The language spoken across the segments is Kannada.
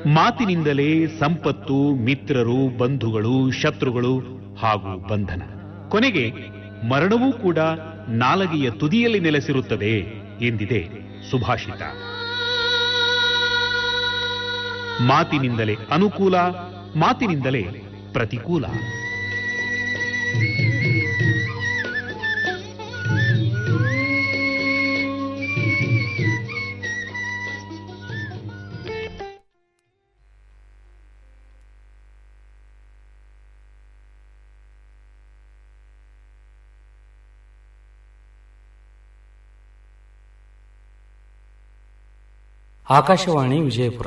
ಮಾತಿನಿಂದಲೇ ಸಂಪತ್ತು ಮಿತ್ರರು ಬಂಧುಗಳು ಶತ್ರುಗಳು ಹಾಗೂ ಬಂಧನ ಕೊನೆಗೆ ಮರಣವೂ ಕೂಡ ನಾಲಗೆಯ ತುದಿಯಲ್ಲಿ ನೆಲೆಸಿರುತ್ತದೆ ಎಂದಿದೆ ಸುಭಾಷಿತ ಮಾತಿನಿಂದಲೇ ಅನುಕೂಲ ಮಾತಿನಿಂದಲೇ ಪ್ರತಿಕೂಲ ಆಕಾಶವಾಣಿ ವಿಜಯಪುರ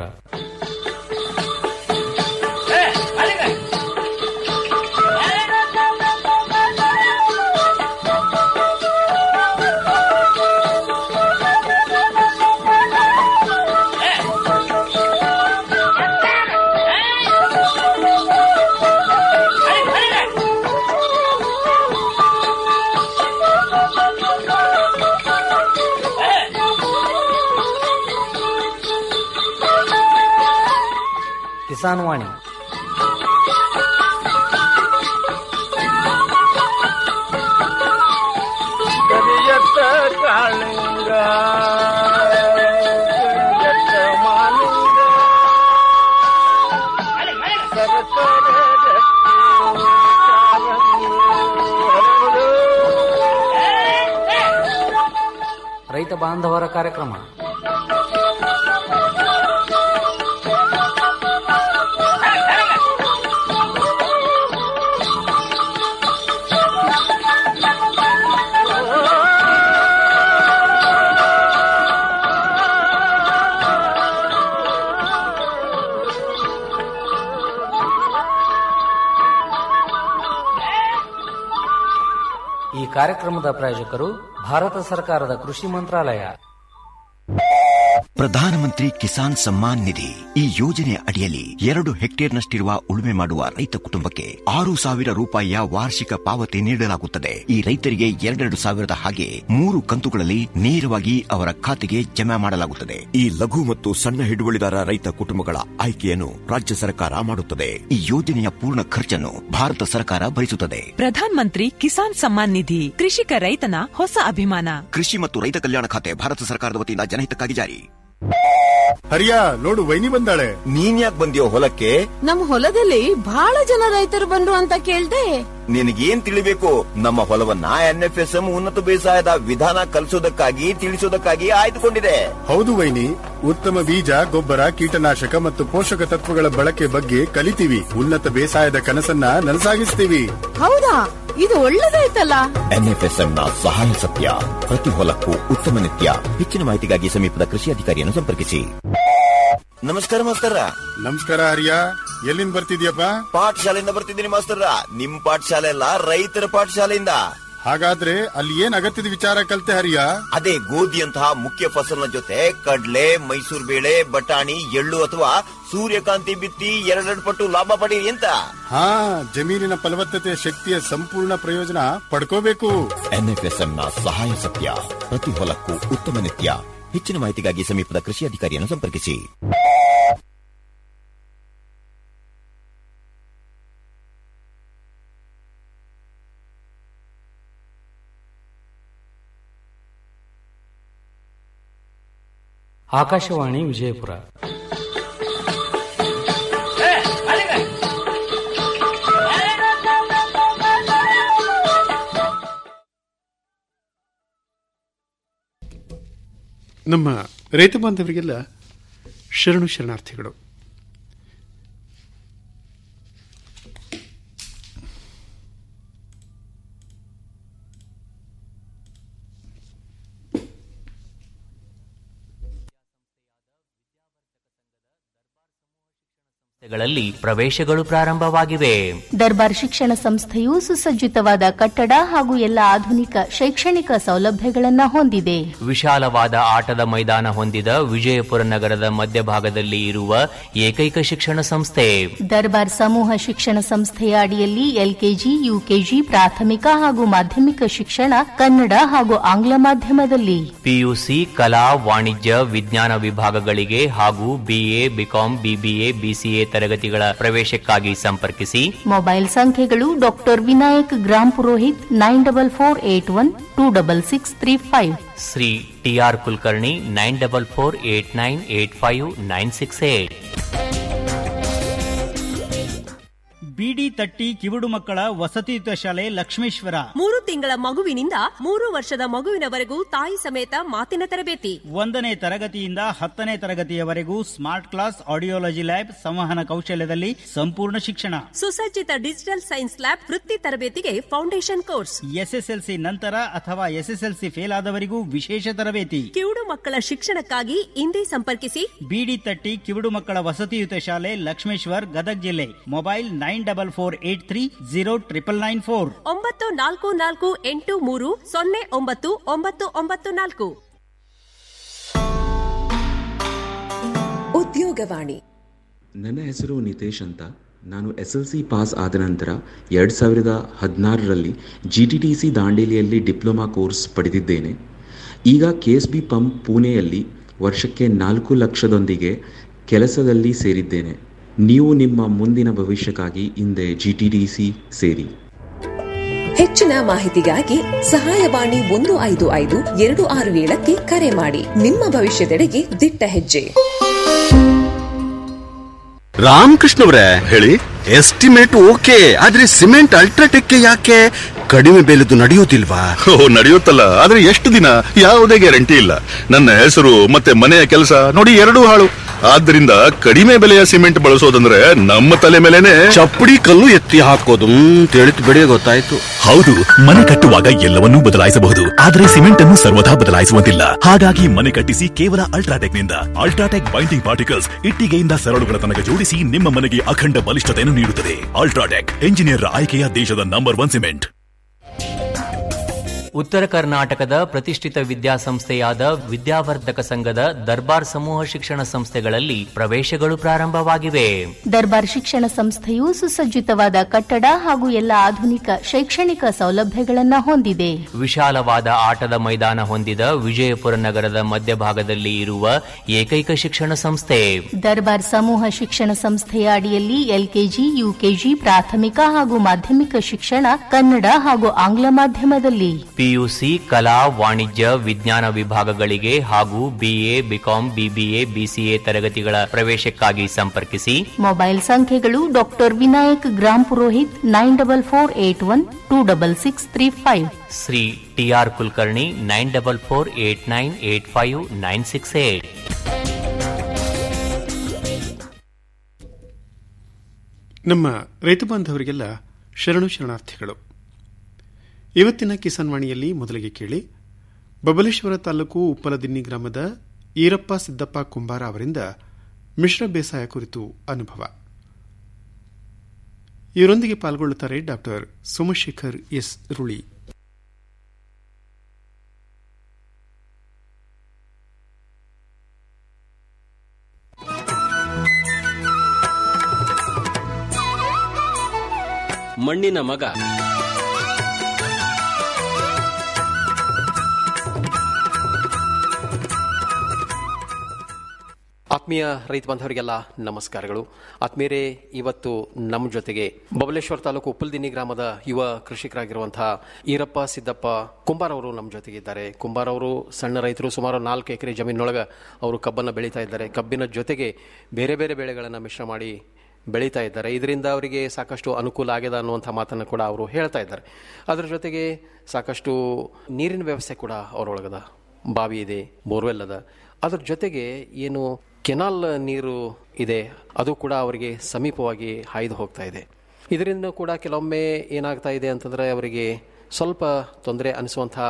ಕಿಸಾನ್ ವಾಣಿ ಕರಿಯತ್ತ ಕಾಳಿಂಗ ಕರಿಯತ್ತ ಮಾಲಿಂಗ ಸರಸರ ರಕ್ತಿ ಕಾರಂಗಿ ಹರಡು. ರೈತ ಬಾಂಧವರ ಕಾರ್ಯಕ್ರಮ ಈ ಕಾರ್ಯಕ್ರಮದ ಪ್ರಾಯೋಜಕರು ಭಾರತ ಸರ್ಕಾರದ ಕೃಷಿ ಮಂತ್ರಾಲಯ ಪ್ರಧಾನಮಂತ್ರಿ ಕಿಸಾನ್ ಸಮ್ಮಾನ್ ನಿಧಿ ಈ ಯೋಜನೆಯ ಅಡಿಯಲ್ಲಿ ಎರಡು ಹೆಕ್ಟೇರ್ನಷ್ಟಿರುವ ಉಳುಮೆ ಮಾಡುವ ರೈತ ಕುಟುಂಬಕ್ಕೆ ಆರು ಸಾವಿರ ರೂಪಾಯಿಯ ವಾರ್ಷಿಕ ಪಾವತಿ ನೀಡಲಾಗುತ್ತದೆ ಈ ರೈತರಿಗೆ ಎರಡೆರಡು ಸಾವಿರದ ಹಾಗೆ ಮೂರು ಕಂತುಗಳಲ್ಲಿ ನೇರವಾಗಿ ಅವರ ಖಾತೆಗೆ ಜಮಾ ಮಾಡಲಾಗುತ್ತದೆ ಈ ಲಘು ಮತ್ತು ಸಣ್ಣ ಹಿಡುವಳಿದಾರ ರೈತ ಕುಟುಂಬಗಳ ಆಯ್ಕೆಯನ್ನು ರಾಜ್ಯ ಸರ್ಕಾರ ಮಾಡುತ್ತದೆ ಈ ಯೋಜನೆಯ ಪೂರ್ಣ ಖರ್ಚನ್ನು ಭಾರತ ಸರ್ಕಾರ ಭರಿಸುತ್ತದೆ ಪ್ರಧಾನ್ ಮಂತ್ರಿ ಕಿಸಾನ್ ಸಮ್ಮಾನ್ ನಿಧಿ ಕೃಷಿಕ ರೈತನ ಹೊಸ ಅಭಿಮಾನ ಕೃಷಿ ಮತ್ತು ರೈತ ಕಲ್ಯಾಣ ಖಾತೆ ಭಾರತ ಸರ್ಕಾರದ ವತಿಯಿಂದ ಜನಹಿತಕ್ಕಾಗಿ ಜಾರಿ ಹರಿಯ ನೋಡು ವೈನಿ ಬಂದಾಳೆ ನೀನ್ ಯಾಕೆ ಬಂದಿಯೋ ಹೊಲಕ್ಕೆ ನಮ್ ಹೊಲದಲ್ಲಿ ಬಹಳ ಜನ ರೈತರು ಬಂದ್ರು ಅಂತ ಕೇಳ್ದೆ ನಿನಗೇನ್ ತಿಳಿಬೇಕು ನಮ್ಮ ಹೊಲವನ್ನ ಎನ್ಎಫ್ಎಸ್ಎಂ ಉನ್ನತ ಬೇಸಾಯದ ವಿಧಾನ ಕಲಿಸೋದಕ್ಕಾಗಿ ತಿಳಿಸೋದಕ್ಕಾಗಿ ಆಯ್ದುಕೊಂಡಿದೆ ಹೌದು ವೈನಿ ಉತ್ತಮ ಬೀಜ ಗೊಬ್ಬರ ಕೀಟನಾಶಕ ಮತ್ತು ಪೋಷಕ ತತ್ವಗಳ ಬಳಕೆ ಬಗ್ಗೆ ಕಲಿತೀವಿ ಉನ್ನತ ಬೇಸಾಯದ ಕನಸನ್ನ ನನಸಾಗಿಸ್ತೀವಿ ಹೌದಾ ಇದು ಒಳ್ಳೇದಾಯ್ತಲ್ಲ ಎನ್ಎಫ್ಎಸ್ಎಂ ನ ಸಹಾಯ ಸತ್ಯ ಪ್ರತಿ ಹೊಲಕ್ಕೂ ಉತ್ತಮ ನಿತ್ಯ ಹೆಚ್ಚಿನ ಮಾಹಿತಿಗಾಗಿ ಸಮೀಪದ ಕೃಷಿ ಅಧಿಕಾರಿಯನ್ನು ಸಂಪರ್ಕಿಸಿ ನಮಸ್ಕಾರ ಮಾಸ್ತರ ನಮಸ್ಕಾರ ಹರಿಯ ಎಲ್ಲಿಂದ ಬರ್ತಿದ್ಯಪ್ಪ ಪಾಠಶಾಲೆಯಿಂದ ಬರ್ತಿದ್ದೀನಿ ಮಾಸ್ತರ ನಿಮ್ ಪಾಠಶಾಲೆ ಅಲ್ಲ ರೈತರ ಪಾಠಶಾಲೆಯಿಂದ ಹಾಗಾದ್ರೆ ಅಲ್ಲಿ ಏನ್ ಅಗತ್ಯದ ವಿಚಾರ ಕಲ್ತೆ ಹರಿಯ ಅದೇ ಗೋಧಿಯಂತಹ ಮುಖ್ಯ ಫಸಲಿನ ಜೊತೆ ಕಡ್ಲೆ ಮೈಸೂರು ಬೇಳೆ ಬಟಾಣಿ ಎಳ್ಳು ಅಥವಾ ಸೂರ್ಯಕಾಂತಿ ಬಿತ್ತಿ ಎರಡೆರಡು ಪಟ್ಟು ಲಾಭ ಪಡೀರಿ ಅಂತ ಹಾ ಜಮೀನಿನ ಫಲವತ್ತತೆ ಶಕ್ತಿಯ ಸಂಪೂರ್ಣ ಪ್ರಯೋಜನ ಪಡ್ಕೋಬೇಕು ಎನ್ಎಫ್ಎಸ್ಎಂ ನ ಸಹಾಯ ಸತ್ಯ ಪ್ರತಿ ಹೊಲಕ್ಕೂ ಉತ್ತಮ ನಿತ್ಯ ಹೆಚ್ಚಿನ ಮಾಹಿತಿಗಾಗಿ ಸಮೀಪದ ಕೃಷಿ ಅಧಿಕಾರಿಯನ್ನು ಸಂಪರ್ಕಿಸಿ ಆಕಾಶವಾಣಿ ವಿಜಯಪುರ ನಮ್ಮ ರೈತ ಬಾಂಧವರಿಗೆಲ್ಲ ಶರಣು ಶರಣಾರ್ಥಿಗಳು ಗಳಲ್ಲಿ ಪ್ರವೇಶಗಳು ಪ್ರಾರಂಭವಾಗಿವೆ ದರ್ಬಾರ್ ಶಿಕ್ಷಣ ಸಂಸ್ಥೆಯು ಸುಸಜ್ಜಿತವಾದ ಕಟ್ಟಡ ಹಾಗೂ ಎಲ್ಲ ಆಧುನಿಕ ಶೈಕ್ಷಣಿಕ ಸೌಲಭ್ಯಗಳನ್ನು ಹೊಂದಿದೆ ವಿಶಾಲವಾದ ಆಟದ ಮೈದಾನ ಹೊಂದಿದ ವಿಜಯಪುರ ನಗರದ ಮಧ್ಯಭಾಗದಲ್ಲಿ ಇರುವ ಏಕೈಕ ಶಿಕ್ಷಣ ಸಂಸ್ಥೆ ದರ್ಬಾರ್ ಸಮೂಹ ಶಿಕ್ಷಣ ಸಂಸ್ಥೆಯ ಅಡಿಯಲ್ಲಿ ಎಲ್ಕೆಜಿ ಯುಕೆಜಿ ಪ್ರಾಥಮಿಕ ಹಾಗೂ ಮಾಧ್ಯಮಿಕ ಶಿಕ್ಷಣ ಕನ್ನಡ ಹಾಗೂ ಆಂಗ್ಲ ಮಾಧ್ಯಮದಲ್ಲಿ ಪಿಯುಸಿ ಕಲಾ ವಾಣಿಜ್ಯ ವಿಜ್ಞಾನ ವಿಭಾಗಗಳಿಗೆ ಹಾಗೂ ಬಿಎ ಬಿಕಾಂ ಬಿಬಿಎ ಬಿಸಿಎ ತರಗತಿಗಳ ಪ್ರವೇಶಕ್ಕಾಗಿ ಸಂಪರ್ಕಿಸಿ ಮೊಬೈಲ್ ಸಂಖ್ಯೆಗಳು doctor Vinayak gram Purohit nine double four eight one two double six three five Shri TR Kulkarni nine double four eight nine eight five nine six eight ಬಿಡಿ ತಟ್ಟಿ ಕಿವುಡು ಮಕ್ಕಳ ವಸತಿಯುತ ಶಾಲೆ ಲಕ್ಷ್ಮೇಶ್ವರ ಮೂರು ತಿಂಗಳ ಮಗುವಿನಿಂದ ಮೂರು ವರ್ಷದ ಮಗುವಿನವರೆಗೂ ತಾಯಿ ಸಮೇತ ಮಾತಿನ ತರಬೇತಿ ಒಂದನೇ ತರಗತಿಯಿಂದ ಹತ್ತನೇ ತರಗತಿಯವರೆಗೂ ಸ್ಮಾರ್ಟ್ ಕ್ಲಾಸ್ ಆಡಿಯೋಲಜಿ ಲ್ಯಾಬ್ ಸಂವಹನ ಕೌಶಲ್ಯದಲ್ಲಿ ಸಂಪೂರ್ಣ ಶಿಕ್ಷಣ ಸುಸಜ್ಜಿತ ಡಿಜಿಟಲ್ ಸೈನ್ಸ್ ಲ್ಯಾಬ್ ವೃತ್ತಿ ತರಬೇತಿಗೆ ಫೌಂಡೇಶನ್ ಕೋರ್ಸ್ ಎಸ್ಎಸ್ಎಲ್ಸಿ ನಂತರ ಅಥವಾ ಎಸ್ಎಸ್ಎಲ್ಸಿ ಫೇಲ್ ಆದವರಿಗೂ ವಿಶೇಷ ತರಬೇತಿ ಕಿವುಡು ಮಕ್ಕಳ ಶಿಕ್ಷಣಕ್ಕಾಗಿ ಇಂದೇ ಸಂಪರ್ಕಿಸಿ ಬಿಡಿ ತಟ್ಟಿ ಕಿವುಡು ಮಕ್ಕಳ ವಸತಿಯುತ ಶಾಲೆ ಲಕ್ಷ್ಮೇಶ್ವರ್ ಗದಗ್ ಜಿಲ್ಲೆ mobile nine double four eight three zero triple nine four ಒಂಬತ್ತು ನಾಲ್ಕು ನಾಲ್ಕು ಎಂಟು ಮೂರು ಸೊನ್ನೆ ಒಂಬತ್ತು ಒಂಬತ್ತು ಒಂಬತ್ತು ನಾಲ್ಕು ಉದ್ಯೋಗವಾಣಿ ನನ್ನ ಹೆಸರು ನಿತೇಶ್ ಅಂತ ನಾನು ಎಸ್ ಎಲ್ ಸಿ ಪಾಸ್ ಆದ ನಂತರ ಎರಡು ಸಾವಿರದ ಹದಿನಾರರಲ್ಲಿ ಜಿ ಟಿ ಟಿ ಸಿ ದಾಂಡೇಲಿಯಲ್ಲಿ ಡಿಪ್ಲೊಮಾ ಕೋರ್ಸ್ ಪಡೆದಿದ್ದೇನೆ ಈಗ ಕೆ ಎಸ್ ಬಿ ಪಂಪ್ ಪುಣೆಯಲ್ಲಿ ವರ್ಷಕ್ಕೆ ನಾಲ್ಕು ಲಕ್ಷದೊಂದಿಗೆ ಕೆಲಸದಲ್ಲಿ ಸೇರಿದ್ದೇನೆ ನೀವು ನಿಮ್ಮ ಮುಂದಿನ ಭವಿಷ್ಯಕ್ಕಾಗಿ ಹಿಂದೆ ಜಿ ಟಿ ಟಿ ಸಿ ಸೇರಿ ಹೆಚ್ಚಿನ ಮಾಹಿತಿಗಾಗಿ ಸಹಾಯವಾಣಿ ಒಂದು ಐದು ಐದು ಎರಡು ಆರು ಏಳಕ್ಕೆ ಕರೆ ಮಾಡಿ ನಿಮ್ಮ ಭವಿಷ್ಯದೆಡೆಗೆ ದಿಟ್ಟ ಹೆಜ್ಜೆ ರಾಮಕೃಷ್ಣ ಅವರೇ ಹೇಳಿ ಎಸ್ಟಿಮೇಟ್ ಓಕೆ ಆದ್ರೆ ಸಿಮೆಂಟ್ ಅಲ್ಟ್ರಾಟೆಕ್ ಯಾಕೆ ಕಡಿಮೆ ಬೆಲೆದು ನಡೆಯೋದಿಲ್ವಾ ಓ ನಡೆಯುತ್ತಲ್ಲ ಆದ್ರೆ ಎಷ್ಟು ದಿನ ಯಾವುದೇ ಗ್ಯಾರಂಟಿ ಇಲ್ಲ ನನ್ನ ಹೆಸರು ಮತ್ತೆ ಮನೆಯ ಕೆಲಸ ನೋಡಿ ಎರಡೂ ಹಾಳು ಆದ್ರಿಂದ ಕಡಿಮೆ ಬೆಲೆಯ ಸಿಮೆಂಟ್ ಬಳಸೋದಂದ್ರೆ ನಮ್ಮ ತಲೆ ಮೇಲೆನೆ ಚಪ್ಪಡಿ ಕಲ್ಲು ಎತ್ತಿ ಹಾಕೋದು ತಿಳಿತು ಬಿಡಿ ಗೊತ್ತಾಯ್ತು ಹೌದು ಮನೆ ಕಟ್ಟುವಾಗ ಎಲ್ಲವನ್ನೂ ಬದಲಾಯಿಸಬಹುದು ಆದರೆ ಸಿಮೆಂಟ್ ಅನ್ನು ಸರ್ವದಾ ಬದಲಾಯಿಸುವಂತಿಲ್ಲ ಹಾಗಾಗಿ ಮನೆ ಕಟ್ಟಿಸಿ ಕೇವಲ ಅಲ್ಟ್ರಾಟೆಕ್ ನಿಂದ ಅಲ್ಟ್ರಾಟೆಕ್ ಬೈಂಡಿಂಗ್ ಪಾರ್ಟಿಕಲ್ಸ್ ಇಟ್ಟಿಗೆಯಿಂದ ಸರಳುಗಳ ತನಕ ಜೋಡಿಸಿ ನಿಮ್ಮ ಮನೆಗೆ ಅಖಂಡ ಬಲಿಷ್ಠತೆಯನ್ನು ನೀಡುತ್ತದೆ ಅಲ್ಟ್ರಾಟೆಕ್ ಎಂಜಿನಿಯರ್ ಆಯ್ಕೆಯ ದೇಶದ ನಂಬರ್ ಒನ್ ಸಿಮೆಂಟ್ ಉತ್ತರ ಕರ್ನಾಟಕದ ಪ್ರತಿಷ್ಠಿತ ವಿದ್ಯಾಸಂಸ್ಥೆಯಾದ ವಿದ್ಯಾವರ್ಧಕ ಸಂಘದ ದರ್ಬಾರ್ ಸಮೂಹ ಶಿಕ್ಷಣ ಸಂಸ್ಥೆಗಳಲ್ಲಿ ಪ್ರವೇಶಗಳು ಪ್ರಾರಂಭವಾಗಿವೆ ದರ್ಬಾರ್ ಶಿಕ್ಷಣ ಸಂಸ್ಥೆಯು ಸುಸಜ್ಜಿತವಾದ ಕಟ್ಟಡ ಹಾಗೂ ಎಲ್ಲ ಆಧುನಿಕ ಶೈಕ್ಷಣಿಕ ಸೌಲಭ್ಯಗಳನ್ನು ಹೊಂದಿದೆ ವಿಶಾಲವಾದ ಆಟದ ಮೈದಾನ ಹೊಂದಿದ ವಿಜಯಪುರ ನಗರದ ಮಧ್ಯಭಾಗದಲ್ಲಿ ಇರುವ ಏಕೈಕ ಶಿಕ್ಷಣ ಸಂಸ್ಥೆ ದರ್ಬಾರ್ ಸಮೂಹ ಶಿಕ್ಷಣ ಸಂಸ್ಥೆಯ ಅಡಿಯಲ್ಲಿ ಎಲ್ಕೆಜಿ ಯುಕೆಜಿ ಪ್ರಾಥಮಿಕ ಹಾಗೂ ಮಾಧ್ಯಮಿಕ ಶಿಕ್ಷಣ ಕನ್ನಡ ಹಾಗೂ ಆಂಗ್ಲ ಮಾಧ್ಯಮದಲ್ಲಿ ಪಿಯುಸಿ ಕಲಾ ವಾಣಿಜ್ಯ ವಿಜ್ಞಾನ ವಿಭಾಗಗಳಿಗೆ ಹಾಗೂ ಬಿಎ ಬಿಕಾಂ ಬಿಬಿಎ ಬಿಸಿಎ ತರಗತಿಗಳ ಪ್ರವೇಶಕ್ಕಾಗಿ ಸಂಪರ್ಕಿಸಿ ಮೊಬೈಲ್ ಸಂಖ್ಯೆಗಳು doctor Vinayak gram Purohit nine double four eight one two double six three five Shri TR Kulkarni nine double four eight nine eight five nine six eight ನಮ್ಮ ರೈತ ಬಾಂಧವರಿಗೆಲ್ಲ ಶರಣು ಶರಣಾರ್ಥಿಗಳು ಇವತ್ತಿನ ಕಿಸಾನ್ ವಾಣಿಯಲ್ಲಿ ಮೊದಲಿಗೆ ಕೇಳಿ ಬಬಲೇಶ್ವರ ತಾಲೂಕು ಉಪ್ಪಲದಿನ್ನಿ ಗ್ರಾಮದ ಈರಪ್ಪ ಸಿದ್ದಪ್ಪ ಕುಂಬಾರ ಅವರಿಂದ ಮಿಶ್ರ ಬೇಸಾಯ ಕುರಿತು ಅನುಭವ ಇವರೊಂದಿಗೆ ಪಾಲ್ಗೊಳ್ಳುತ್ತಾರೆ ಡಾಕ್ಟರ್ ಸೋಮಶೇಖರ್ ಎಸ್ ರುಳಿ ಮಣ್ಣಿನ ಮಗ ಆತ್ಮೀಯ ರೈತ ಬಾಂಧವರಿಗೆಲ್ಲ ನಮಸ್ಕಾರಗಳು ಆತ್ಮೀಯರೇ ಇವತ್ತು ನಮ್ಮ ಜೊತೆಗೆ ಬಬಲೇಶ್ವರ ತಾಲೂಕು ಉಪ್ಪಲ್ದಿನ್ನಿ ಗ್ರಾಮದ ಯುವ ಕೃಷಿಕರಾಗಿರುವಂತಹ ಈರಪ್ಪ ಸಿದ್ದಪ್ಪ ಕುಂಬಾರ್ ಅವರು ನಮ್ಮ ಜೊತೆಗೆ ಇದ್ದಾರೆ ಕುಂಬಾರ್ ಅವರು ಸಣ್ಣ ರೈತರು ಸುಮಾರು ನಾಲ್ಕು ಎಕರೆ ಜಮೀನೊಳಗ ಅವರು ಕಬ್ಬನ್ನು ಬೆಳೀತಾ ಇದ್ದಾರೆ ಕಬ್ಬಿನ ಜೊತೆಗೆ ಬೇರೆ ಬೇರೆ ಬೆಳೆಗಳನ್ನು ಮಿಶ್ರ ಮಾಡಿ ಬೆಳೀತಾ ಇದ್ದಾರೆ ಇದರಿಂದ ಅವರಿಗೆ ಸಾಕಷ್ಟು ಅನುಕೂಲ ಆಗಿದೆ ಅನ್ನುವಂಥ ಮಾತನ್ನು ಕೂಡ ಅವರು ಹೇಳ್ತಾ ಇದ್ದಾರೆ ಅದರ ಜೊತೆಗೆ ಸಾಕಷ್ಟು ನೀರಿನ ವ್ಯವಸ್ಥೆ ಕೂಡ ಅವರೊಳಗದ ಬಾವಿ ಇದೆ ಬೋರ್ವೆಲ್ ಅದ ಅದ್ರ ಜೊತೆಗೆ ಏನು ಕೆನಾಲ್ ನೀರು ಇದೆ ಅದು ಕೂಡ ಅವರಿಗೆ ಸಮೀಪವಾಗಿ ಹಾಯ್ದು ಹೋಗ್ತಾ ಇದೆ ಇದರಿಂದ ಕೂಡ ಕೆಲವೊಮ್ಮೆ ಏನಾಗ್ತಾ ಇದೆ ಅಂತಂದರೆ ಅವರಿಗೆ ಸ್ವಲ್ಪ ತೊಂದರೆ ಅನಿಸುವಂಥ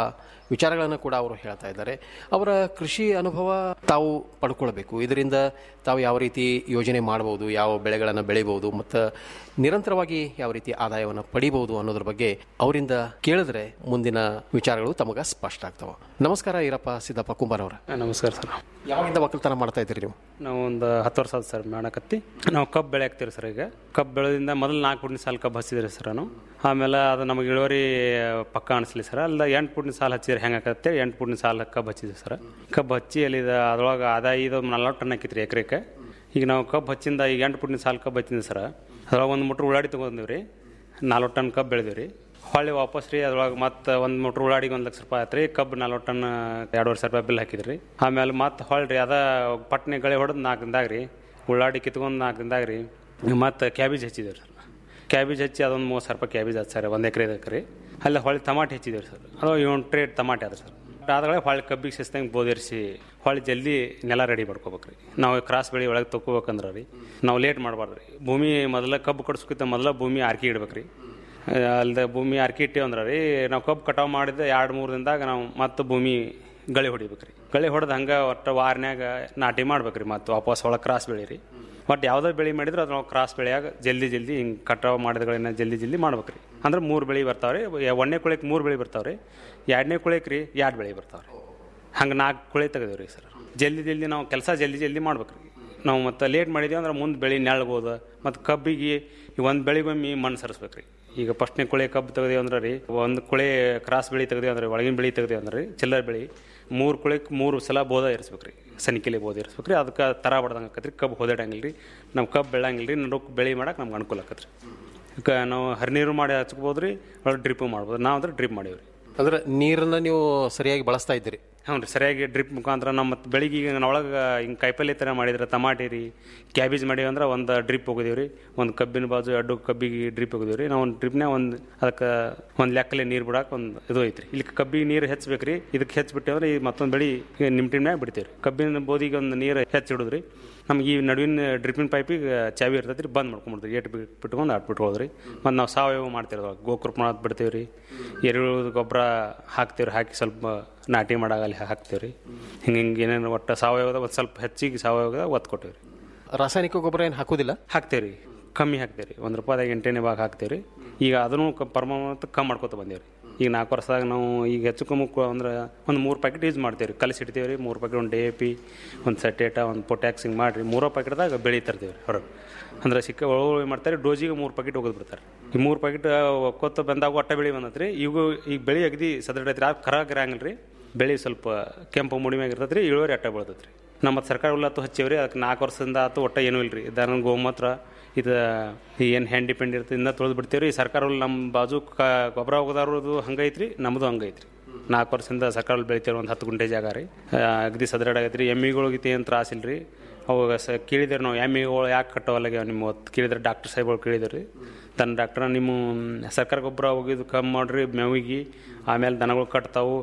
ವಿಚಾರಗಳನ್ನು ಕೂಡ ಅವರು ಹೇಳ್ತಾ ಇದ್ದಾರೆ ಅವರ ಕೃಷಿ ಅನುಭವ ತಾವು ಪಡ್ಕೊಳ್ಬೇಕು ಇದರಿಂದ ತಾವು ಯಾವ ರೀತಿ ಯೋಜನೆ ಮಾಡಬಹುದು ಯಾವ ಬೆಳೆಗಳನ್ನು ಬೆಳಿಬಹುದು ಮತ್ತು ನಿರಂತರವಾಗಿ ಯಾವ ರೀತಿ ಆದಾಯವನ್ನು ಪಡಿಬಹುದು ಅನ್ನೋದ್ರ ಬಗ್ಗೆ ಅವರಿಂದ ಕೇಳಿದ್ರೆ ಮುಂದಿನ ವಿಚಾರಗಳು ತಮಗ ಸ್ಪಷ್ಟ ಆಗ್ತಾವ ನಮಸ್ಕಾರ ಈರಪ್ಪ ಸಿದ್ದಪ್ಪ ಕುಂಬಾರ್ ಅವರ ನಮಸ್ಕಾರ ಸರ್ ಯಾವಾಗಿಂದ ಒಕ್ಕಲ್ತನ ಮಾಡ್ತಾ ಇದ್ದೀರಿ ನೀವು ನಾವು ಒಂದು ಹತ್ತು ವರ್ಷ ಆಯ್ತು ಸರ್ ಮಾಡಕತ್ತಿ ನಾವು ಕಬ್ಬು ಬೆಳೆ ಹಾಕ್ತೀವಿ ಸರ್ ಈಗ ಕಬ್ಬು ಬೆಳೆದಿಂದ ಮೊದಲು ನಾಲ್ಕು ಪುಟ್ನ ಸಾಲ ಕಬ್ಬು ಹಚ್ಚಿದ್ರಿ ಸರ್ ನಾವು ಆಮೇಲೆ ಅದು ನಮಗೆ ಇಳುವರಿ ಪಕ್ಕ ಅನಿಸ್ಲಿ ಸರ್ ಅಲ್ಲ ಎಂಟು ಪುಟ್ನ ಸಾಲ ಹಚ್ಚಿದ್ರೆ ಹೆಂಗೆ ಆಕತ್ತೆ ಎಂಟು ಪುಟ್ನ ಸಾಲ ಕಬ್ಬು ಹಚ್ಚಿದ್ವಿ ಸರ್ ಕಬ್ಬು ಹಚ್ಚಿ ಅಲ್ಲಿ ಅದ್ರೊಳಗೆ ಆದಾಯ ಇದು ನಲ್ವತ್ತು ಟನ್ ಹಾಕಿತ್ರಿ ಎಕರೆಗೆ ಈಗ ನಾವು ಕಬ್ಬು ಹಚ್ಚಿಂದ ಈಗ ಎಂಟು ಪುಟ್ನ ಸಾಲ ಕಬ್ಬು ಹಚ್ಚಿದ್ವಿ ಸರ್ ಅದ್ರೊಳಗೆ ಒಂದು ಮುಟ್ರು ಉಳ್ಳಾಡಿ ತೊಗೊಂಡಿವಿ ರೀ ನಲ್ವತ್ತು ಟನ್ ಕಬ್ಬು ಬೆಳೆದಿವಿ ರೀ ಹೊಳ್ಳಿ ವಾಪಸ್ ರೀ ಅದ್ರೊಳಗೆ ಮತ್ತೆ ಒಂದು ಮೋಟ್ರ್ ಉಳ್ಳಾಡಿಗೆ ಒಂದು ಲಕ್ಷ ರೂಪಾಯಿ ಆಯ್ತು ರೀ ಕಬ್ಬು ನಲ್ವತ್ತು ಟನ್ ಎರಡುವರೆ ಸಾವಿರ ರೂಪಾಯಿ ಬಿಲ್ ಹಾಕಿದ್ರಿ ಆಮೇಲೆ ಮತ್ತೆ ಹೊಳ್ಳಿ ಅದ ಪಟ್ನೆ ಗಳೆ ಹೊಡೆದು ನಾಲ್ಕು ದಿನದಾಗ ರೀ ಉಳ್ಳಾಡಿ ಕಿತ್ಕೊಂಡು ನಾಲ್ಕು ದಿನದಾಗ ರೀ ಮತ್ತು ಕ್ಯಾಬೇಜ್ ಹಚ್ಚಿದೇವ್ರಿ ಸರ್ ಕ್ಯಾಬೇಜ್ ಹಚ್ಚಿ ಅದೊಂದು ಮೂವತ್ತು ಸಾವಿರ ರೂಪಾಯಿ ಕ್ಯಾಬೇಜ್ ಹಚ್ಚ ಸರ್ ಒಂದು ಎಕರೆ ಎಕರೆ ಅಲ್ಲಿ ಹೊಳ್ಳಿ ಟಮಾಟೆ ಹಚ್ಚಿದೇವ್ರಿ ಸರ್ ಅದು ಏಳು ಟ್ರೇಡ್ ಟಮಾಟೆ ಅದ ಸರ್ ಆದ್ರೆ ಹೊಳ್ಳಿ ಕಬ್ಬಿಗೆ ಶಿಸ್ತಂಗೆ ಬೋದಿರಿಸಿ ಹೊಳ್ಳಿ ಜಲ್ದಿ ನೆಲ ರೆಡಿ ಮಾಡ್ಕೋಬೇಕು ರೀ ನಾವು ಕ್ರಾಸ್ ಬೆಳೆ ಒಳಗೆ ತೊಗೋಬೇಕಂದ್ರೆ ರೀ ನಾವು ಲೇಟ್ ಮಾಡಬಾರ್ದು ರೀ ಭೂಮಿ ಮೊದಲ ಕಬ್ಬು ಕಟ್ಸ್ಕಿಂತ ಮೊದಲ ಭೂಮಿ ಆರ್ಕಿ ಇಡ್ಬೇಕು ರೀ ಅಲ್ದ ಭೂಮಿ ಅರ್ಕಿ ಇಟ್ಟೇವು ಅಂದ್ರೆ ರೀ ನಾವು ಕಬ್ಬು ಕಟಾವು ಮಾಡಿದ ಎರಡು ಮೂರು ದಿನದಾಗ ನಾವು ಮತ್ತೆ ಭೂಮಿ ಗಳೆ ಹೊಡಿಬೇಕು ರೀ ಗಳೆ ಹೊಡೆದು ಹಂಗೆ ಒಟ್ಟು ವಾರನ್ಯಾಗ ನಾಟಿ ಮಾಡ್ಬೇಕು ರೀ ಮತ್ತೆ ವಾಪಸ್ ಒಳಗೆ ಕ್ರಾಸ್ ಬೆಳೆ ರೀ ಒಟ್ಟು ಯಾವುದೇ ಬೆಳೆ ಮಾಡಿದ್ರೆ ಅದ್ರ ಕ್ರಾಸ್ ಬೆಳೆಯಾಗ ಜಲ್ದಿ ಜಲ್ದಿ ಹಿಂಗೆ ಕಟಾವು ಮಾಡಿದಗಳನ್ನ ಜಲ್ದಿ ಜಲ್ದಿ ಮಾಡ್ಬೇಕು ರೀ ಅಂದ್ರೆ ಮೂರು ಬೆಳೆ ಬರ್ತಾವೆ ರೀ ಒಂದನೇ ಕುಳಿಗೆ ಮೂರು ಬೆಳೆ ಬರ್ತಾವೆ ರೀ ಎರಡನೇ ಕುಳಿಗೆ ರೀ ಎರಡು ಬೆಳೆ ಬರ್ತಾವೆ ರೀ ಹಂಗೆ ನಾಲ್ಕು ಕುಳಿ ತೆಗೆದೇವೆ ರೀ ಸರ್ ಜಲ್ದಿ ಜಲ್ದಿ ನಾವು ಕೆಲಸ ಜಲ್ದಿ ಜಲ್ದಿ ಮಾಡ್ಬೇಕು ರೀ ನಾವು ಮತ್ತೆ ಲೇಟ್ ಮಾಡಿದೀವಿ ಅಂದ್ರೆ ಮುಂದೆ ಬೆಳೆ ನೆಳ್ಬೋದು ಮತ್ತು ಕಬ್ಬಿಗೆ ಒಂದು ಬೆಳೆಗೊಮ್ಮೆ ಮಣ್ಣು ಸರಿಸ್ಬೇಕು ರೀ ಈಗ ಫಸ್ಟ್ನೇ ಕುಳೆ ಕಬ್ಬು ತೆಗ್ದೇವು ಅಂದ್ರೆ ರೀ ಒಂದು ಕುಳೆ ಕ್ರಾಸ್ ಬೆಳೆ ತೆಗ್ದೇವು ಅಂದ್ರೆ ಒಳಗಿನ ಬೆಳೆ ತೆಗ್ದೇವು ಅಂದ್ರೆ ರೀ ಚಿಲ್ಲರ್ ಬೆಳೆ ಮೂರು ಕುಳೆಗೆ ಮೂರು ಸಲ ಬೋಧ ಇರಿಸ್ಬೇಕು ರೀ ಸನಿಕೆಲೆ ಬೋಧ ಇರಿಸ್ಬೇಕು ರೀ ಅದಕ್ಕೆ ತರ ಬಡ್ದಂಗೆ ಆಕತ್ರಿ ಕಬ್ಬು ಹೋದಾಡಂಗಿಲ್ಲ ರೀ ನಮ್ಮ ಕಬ್ಬು ಬೆಳಂಗಿಲ್ಲ ರೀ ನಡುಕ್ ಬೆಳೆ ಮಾಡಕ್ಕೆ ನಮ್ಗೆ ಅನುಕೂಲ ಆಕತ್ರಿ ಈಗ ನಾವು ಹರಿನೀರು ಮಾಡಿ ಹಚ್ಕೋಬೋದು ರೀ ಒಳಗೆ ಡ್ರಿಪ್ಪು ಮಾಡ್ಬೋದು ನಾವು ಅಂದ್ರೆ ಡ್ರಿಪ್ ಮಾಡೀವಿ ರೀ ಅಂದ್ರೆ ನೀರನ್ನ ನೀವು ಸರಿಯಾಗಿ ಬಳಸ್ತಾ ಇದ್ದೀರಿ ಹ್ಞೂ ರೀ ಸರಿಯಾಗಿ ಡ್ರಿಪ್ ಮುಖಾಂತರ ನಮ್ಮ ಮತ್ತೆ ಬೆಳಿಗ್ಗೆ ಈಗ ಒಳಗೆ ಹಿಂಗೆ ಕಾಯಿಪಲ್ಲೆ ಥರ ಮಾಡಿದ್ರೆ ಟಮಾಟಿ ರೀ ಕ್ಯಾಬೇಜ್ ಮಾಡೀವಿ ಅಂದ್ರೆ ಒಂದು ಡ್ರಿಪ್ ಹೋಗಿದೀವಿ ರೀ ಒಂದು ಕಬ್ಬಿನ ಬಾಜು ಎರಡು ಕಬ್ಬಿಗೆ ಡ್ರಿಪ್ ಹೋಗಿದೀವಿ ರೀ ನಾವು ಒಂದು ಡ್ರಿಪ್ನೇ ಒಂದು ಅದಕ್ಕೆ ಒಂದು ಲೆಕ್ಕಲೆ ನೀರು ಬಿಡಕ್ಕೆ ಒಂದು ಇದು ಐತ್ರಿ ಇಲ್ಲಿ ಕಬ್ಬಿಗೆ ನೀರು ಹೆಚ್ಚಬೇಕು ರೀ ಇದಕ್ಕೆ ಹೆಚ್ಚಿಬಿಟ್ಟೆ ಅಂದ್ರೆ ಈ ಮತ್ತೊಂದು ಬೆಳೆ ನಿಮ್ಮ ಟೈಮ್ನಾಗ ಬಿಡ್ತೀವಿ ರೀ ಕಬ್ಬಿನ ಬೋದಿಗೆ ಒಂದು ನೀರು ಹೆಚ್ಚಿಡೋದು ರೀ ನಮ್ಗೆ ಈ ನಡುವಿನ ಡ್ರಿಪ್ಪಿನ ಪೈಪಿಗೆ ಚಾವಿ ಇರ್ತೈತೆ ರೀ ಬಂದ್ ಮಾಡ್ಕೊಂಡ್ಬಿಡ್ತೀವಿ ಏಟ್ ಬಿಟ್ಕೊಂಡು ಆಟ್ ಬಿಟ್ಕೊಳ್ಳೋದು ರೀ ಮತ್ತು ನಾವು ಸಾವಯವ ಮಾಡ್ತೀವಿ ಗೋಕೃಪ ಮಾಡೋದು ಬಿಡ್ತೀವಿ ರೀ ಎರೆಹುಳು ಗೊಬ್ಬರ ಹಾಕ್ತೀವಿ ರೀ ಹಾಕಿ ಸ್ವಲ್ಪ ನಾಟಿ ಮಾಡಾಗಲ್ಲಿ ಹಾಕ್ತೀವಿ ರೀ ಹಿಂಗೆ ಹಿಂಗೆ ಏನೇನು ಒಟ್ಟು ಸಾವಯವದ ಒಂದು ಸ್ವಲ್ಪ ಹೆಚ್ಚಿಗೆ ಸಾವಯವದ ಒತ್ತು ಕೊಟ್ಟಿವಿ ರೀ ರಾಸಾಯನಿಕ ಗೊಬ್ಬರ ಏನು ಹಾಕೋದಿಲ್ಲ ಹಾಕ್ತೀವಿ ರೀ ಕಮ್ಮಿ ಹಾಕ್ತೀವಿ ರೀ ಒಂದು ರೂಪಾಯಿದಾಗ ಎಂಟನೇ ಭಾಗ ಹಾಕ್ತೀವಿ ರೀ ಈಗ ಅದನ್ನು ಪರ್ಮಾನೆಂಟ್ ಕಮ್ಮಿ ಮಾಡ್ಕೊತ ಬಂದೀವಿ ರೀ ಈಗ ನಾಲ್ಕು ವರ್ಷದಾಗ ನಾವು ಈಗ ಹೆಚ್ಚು ಕಮ್ಮಿ ಅಂದ್ರೆ ಒಂದು ಮೂರು ಪ್ಯಾಕೆಟ್ ಯೂಸ್ ಮಾಡ್ತೀವಿ ರೀ ಕಲಿಸಿ ಇಡ್ತೀವಿ ರೀ ಮೂರು ಪ್ಯಾಕೆಟ್ ಒಂದು ಡಿ ಎ ಪಿ ಒಂದು ಸೆಟೇಟ ಒಂದು ಪೊಟ್ಯಾಕ್ಸ್ ಹಿಂಗೆ ಮಾಡಿರಿ ಮೂರೋ ಪ್ಯಾಕೆಟ್ದಾಗ ಬೆಳೆ ತರ್ತೀವಿ ರೀ ಹೊರಗೆ ಅಂದ್ರೆ ಸಿಕ್ಕ ಒಳಗೆ ಮಾಡ್ತಾರೆ ಡೋಜಿಗೆ ಮೂರು ಪ್ಯಾಕೆಟ್ ಹೋಗೋದು ಬಿಡ್ತಾರೆ ಈ ಮೂರು ಪ್ಯಾಕೆಟ್ ಕೊತ್ತ ಬಂದಾಗ ಒಟ್ಟ ಬೆಳೆ ಬಂದತ್ರಿ ಈಗ ಈಗ ಬೆಳೆ ಅಗದಿ ಸದಡೈತ್ರಿ ಆ ಕರ ಗಿರಂಗಿಲ್ಲ ರೀ ಬೆಳೆ ಸ್ವಲ್ಪ ಕೆಂಪು ಮುಡಿಮ್ಯಾಗ ಇರ್ತೈತೆ ರೀ ಇಳುವರಿ ಅಟ್ಟ ಬೆಳ್ತೈತೆ ರೀ ನಮ್ಮ ಸರ್ಕಾರ ಹುಲ್ಲತ್ತು ಹಚ್ಚಿವ್ರಿ ಅದಕ್ಕೆ ನಾಲ್ಕು ವರ್ಷದಿಂದ ಆತು ಒಟ್ಟ ಏನೂ ಇಲ್ಲ ರೀ ದನ ಗೋಮೂತ್ರ ಇದು ಏನು ಹ್ಯಾಂಡ್ ಡಿಪೆಂಡ್ ಇರ್ತದೆ ಇನ್ನೂ ತೊಳೆದು ಬಿಡ್ತೀವಿ ರೀ ಸರ್ಕಾರ ಹುಲ್ಲು ನಮ್ಮ ಬಾಜು ಕ ಗೊಬ್ಬರ ಹೋಗೋದಾರದು ಹಂಗೈತ್ರಿ ನಮ್ಮದು ಹಂಗೈತ್ರಿ ನಾಲ್ಕು ವರ್ಷದಿಂದ ಸರ್ಕಾರ ಹುಲ್ಲು ಬೆಳಿತೀವಿ ಒಂದು ಹತ್ತು ಗುಂಟೆ ಜಾಗ ರೀ ಅಗದಿ ಸದರಾಡಾಗೈತೆ ರೀ ಎಮ್ಮಿಗಳಿಗೆ ಏನು ತ್ರಾಸಿಲ್ಲ ರೀ ಅವಾಗ ಸ ಕೇಳಿದ್ರೆ ನಾವು ಎಮ್ಮಿಗಳು ಯಾಕೆ ಕಟ್ಟೋವಲ್ಲಾಗ ನಿಮ್ಮ ಹೊತ್ತು ಕೇಳಿದ್ರೆ ಡಾಕ್ಟರ್ ಸಾಹೇಬ್ಗಳು ಕೇಳಿದ್ರು ರೀ ದನ ಡಾಕ್ಟ್ರ ನಿಮ್ಮ ಸರ್ಕಾರ ಗೊಬ್ಬರ ಹೋಗಿದ್ದು ಕಮ್ಮಿ ಮಾಡಿರಿ ಮೇವಿಗೆ ಆಮೇಲೆ ದನಗಳು ಕಟ್ತಾವು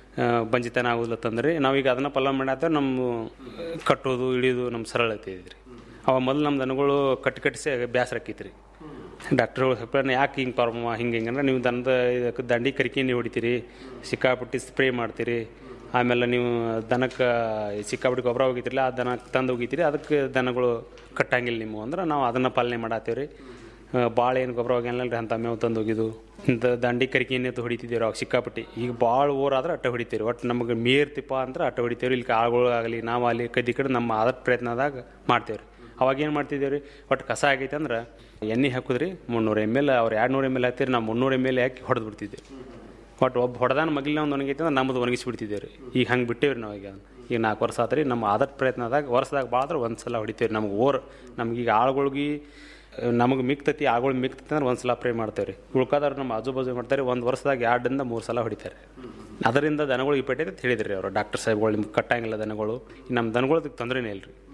ಬಂಜಿತನ ಆಗೋದಿಲ್ಲತ್ತಂದ್ರೆ ನಾವೀಗ ಅದನ್ನ ಫಲ ಮಾಡಾತ ನಮ್ಮ ಕಟ್ಟೋದು ಇಳಿಯೋದು ನಮ್ಮ ಸರಳ ಐತಿ ರೀ ಅವ ಮೊದಲು ನಮ್ಮ ದನಗಳು ಕಟ್ಟಿ ಕಟ್ಟಿಸಿ ಬೇಸರ ಆಕೈತಿ ರೀ ಡಾಕ್ಟರ್ಗಳು ಹೇಳ್ತಾರೆ ಯಾಕೆ ಹಿಂಗೆ ಪ್ರಾಬ್ಲಮ್ ಹಿಂಗೆ ಹಿಂಗೆ ಅಂದ್ರೆ ನೀವು ದನದ ಇದಕ್ಕೆ ದಂಡಿ ಕರಿಕೆ ನೀವು ಹೊಡಿತೀರಿ ಸಿಕ್ಕಾಪಟ್ಟಿ ಸ್ಪ್ರೇ ಮಾಡ್ತೀರಿ ಆಮೇಲೆ ನೀವು ದನಕ್ಕೆ ಸಿಕ್ಕಾಪಟ್ಟಿ ಗೊಬ್ಬರ ಹೋಗಿತಿರಲ್ಲ ಆ ದನ ತಂದು ಹೋಗಿತೀರಿ ಅದಕ್ಕೆ ದನಗಳು ಕಟ್ಟಂಗಿಲ್ಲ ನೀವು ಅಂದ್ರೆ ನಾವು ಅದನ್ನು ಪಾಲನೆ ಮಾಡತ್ತೀವಿ ರೀ ಭಾಳ ಏನು ಗೊಬ್ಬರ ಹೋಗಿಲ್ಲ ರೀ ಅಂತ ಮೇವು ತಂದು ಹೋಗಿದ್ದು ಇಂಥ ದಂಡಿ ಕರಿಕೆ ಏನಿತ್ತು ಹೊಡಿತಿದ್ದೀವಿ ಅವಾಗ ಸಿಕ್ಕಾಪಟ್ಟಿ ಈಗ ಭಾಳ ಊರಾದ್ರೆ ಅಟ್ಟ ಹೊಡಿತೀವಿ ಒಟ್ಟು ನಮಗೆ ಮೇರ್ತಿಪ್ಪ ಅಂದ್ರೆ ಅಟ್ಟ ಹೊಡಿತೀವಿ ಇಲ್ಲಿ ಆಳುಗಳು ಆಗಲಿ ನಾವು ಅಲ್ಲಿ ಕದಿ ಕಡೆ ನಮ್ಮ ಆದಷ್ಟು ಪ್ರಯತ್ನದಾಗ ಮಾಡ್ತೇವೆ ರೀ ಅವಾಗ ಏನು ಮಾಡ್ತಿದ್ದೀವಿ ರೀ ಒಟ್ಟು ಕಸ ಆಗೈತೆ ಅಂದ್ರೆ ಎಣ್ಣೆ ಹಾಕಿದ್ರಿ ಮುನ್ನೂರು ಎಮ್ ಎಲ್ ಅವ್ರು ಎರಡು ನೂರು ಎಮ್ ಎಲ್ ಹಾಕ್ತೀರಿ ನಾವು ಮುನ್ನೂರು ಎಮ್ ಎಲ್ ಹಾಕಿ ಹೊಡೆದು ಬಿಡ್ತಿದ್ದೆ ಒಟ್ಟು ಒಬ್ಬ ಹೊಡೆದಾನ ಮಗಿಲಿನ ಒಂದು ಒಣಗೈತೆ ಅಂದ್ರೆ ನಮ್ಮದು ಒಣಗಿಸಿ ಬಿಡ್ತಿದ್ದೇವೆ ರೀ ಈಗ ಹಂಗೆ ಬಿಟ್ಟೇವ್ರಿ ನಾವು ಈಗ ಈಗ ನಾಲ್ಕು ವರ್ಷ ಆತ್ರಿ ನಮ್ಮ ಆದಷ್ಟು ಪ್ರಯತ್ನದಾಗ ವರ್ಷದಾಗ ಭಾಳ ಒಂದು ಸಲ ಹೊಡಿತೀವಿ ನಮ್ಗೆ ಓರ್ ನಮ್ಗೆ ಈಗ ಆಳುಗಳಿಗೆ ನಮಗೆ ಮಿಕ್ತತಿ ಆಗಳು ಮಿಕ್ತತಿ ಅಂದ್ರೆ ಒಂದು ಸಲ ಪ್ರೇ ಮಾಡ್ತೇವೆ ರೀ ಉಳ್ಕಾದವ್ರು ನಮ್ಮ ಆಜು ಬಾಜು ಮಾಡ್ತಾರೆ ಒಂದು ವರ್ಷದಾಗ ಎರಡರಿಂದ ಮೂರು ಸಲ ಹೊಡಿತಾರೆ ಅದರಿಂದ ದನಗಳು ಇಪ್ಪಟ್ಟೈತೆ ಅಂತ ಹೇಳಿದ್ರಿ ಅವರು ಡಾಕ್ಟರ್ ಸಾಹೇಬ್ಗಳು ನಿಮ್ಗೆ ಕಟ್ಟಂಗಿಲ್ಲ ದನಗಳು ನಮ್ಮ ದನಗಳದಕ್ಕೆ ತೊಂದರೆನೇ ಇಲ್ಲ ರೀ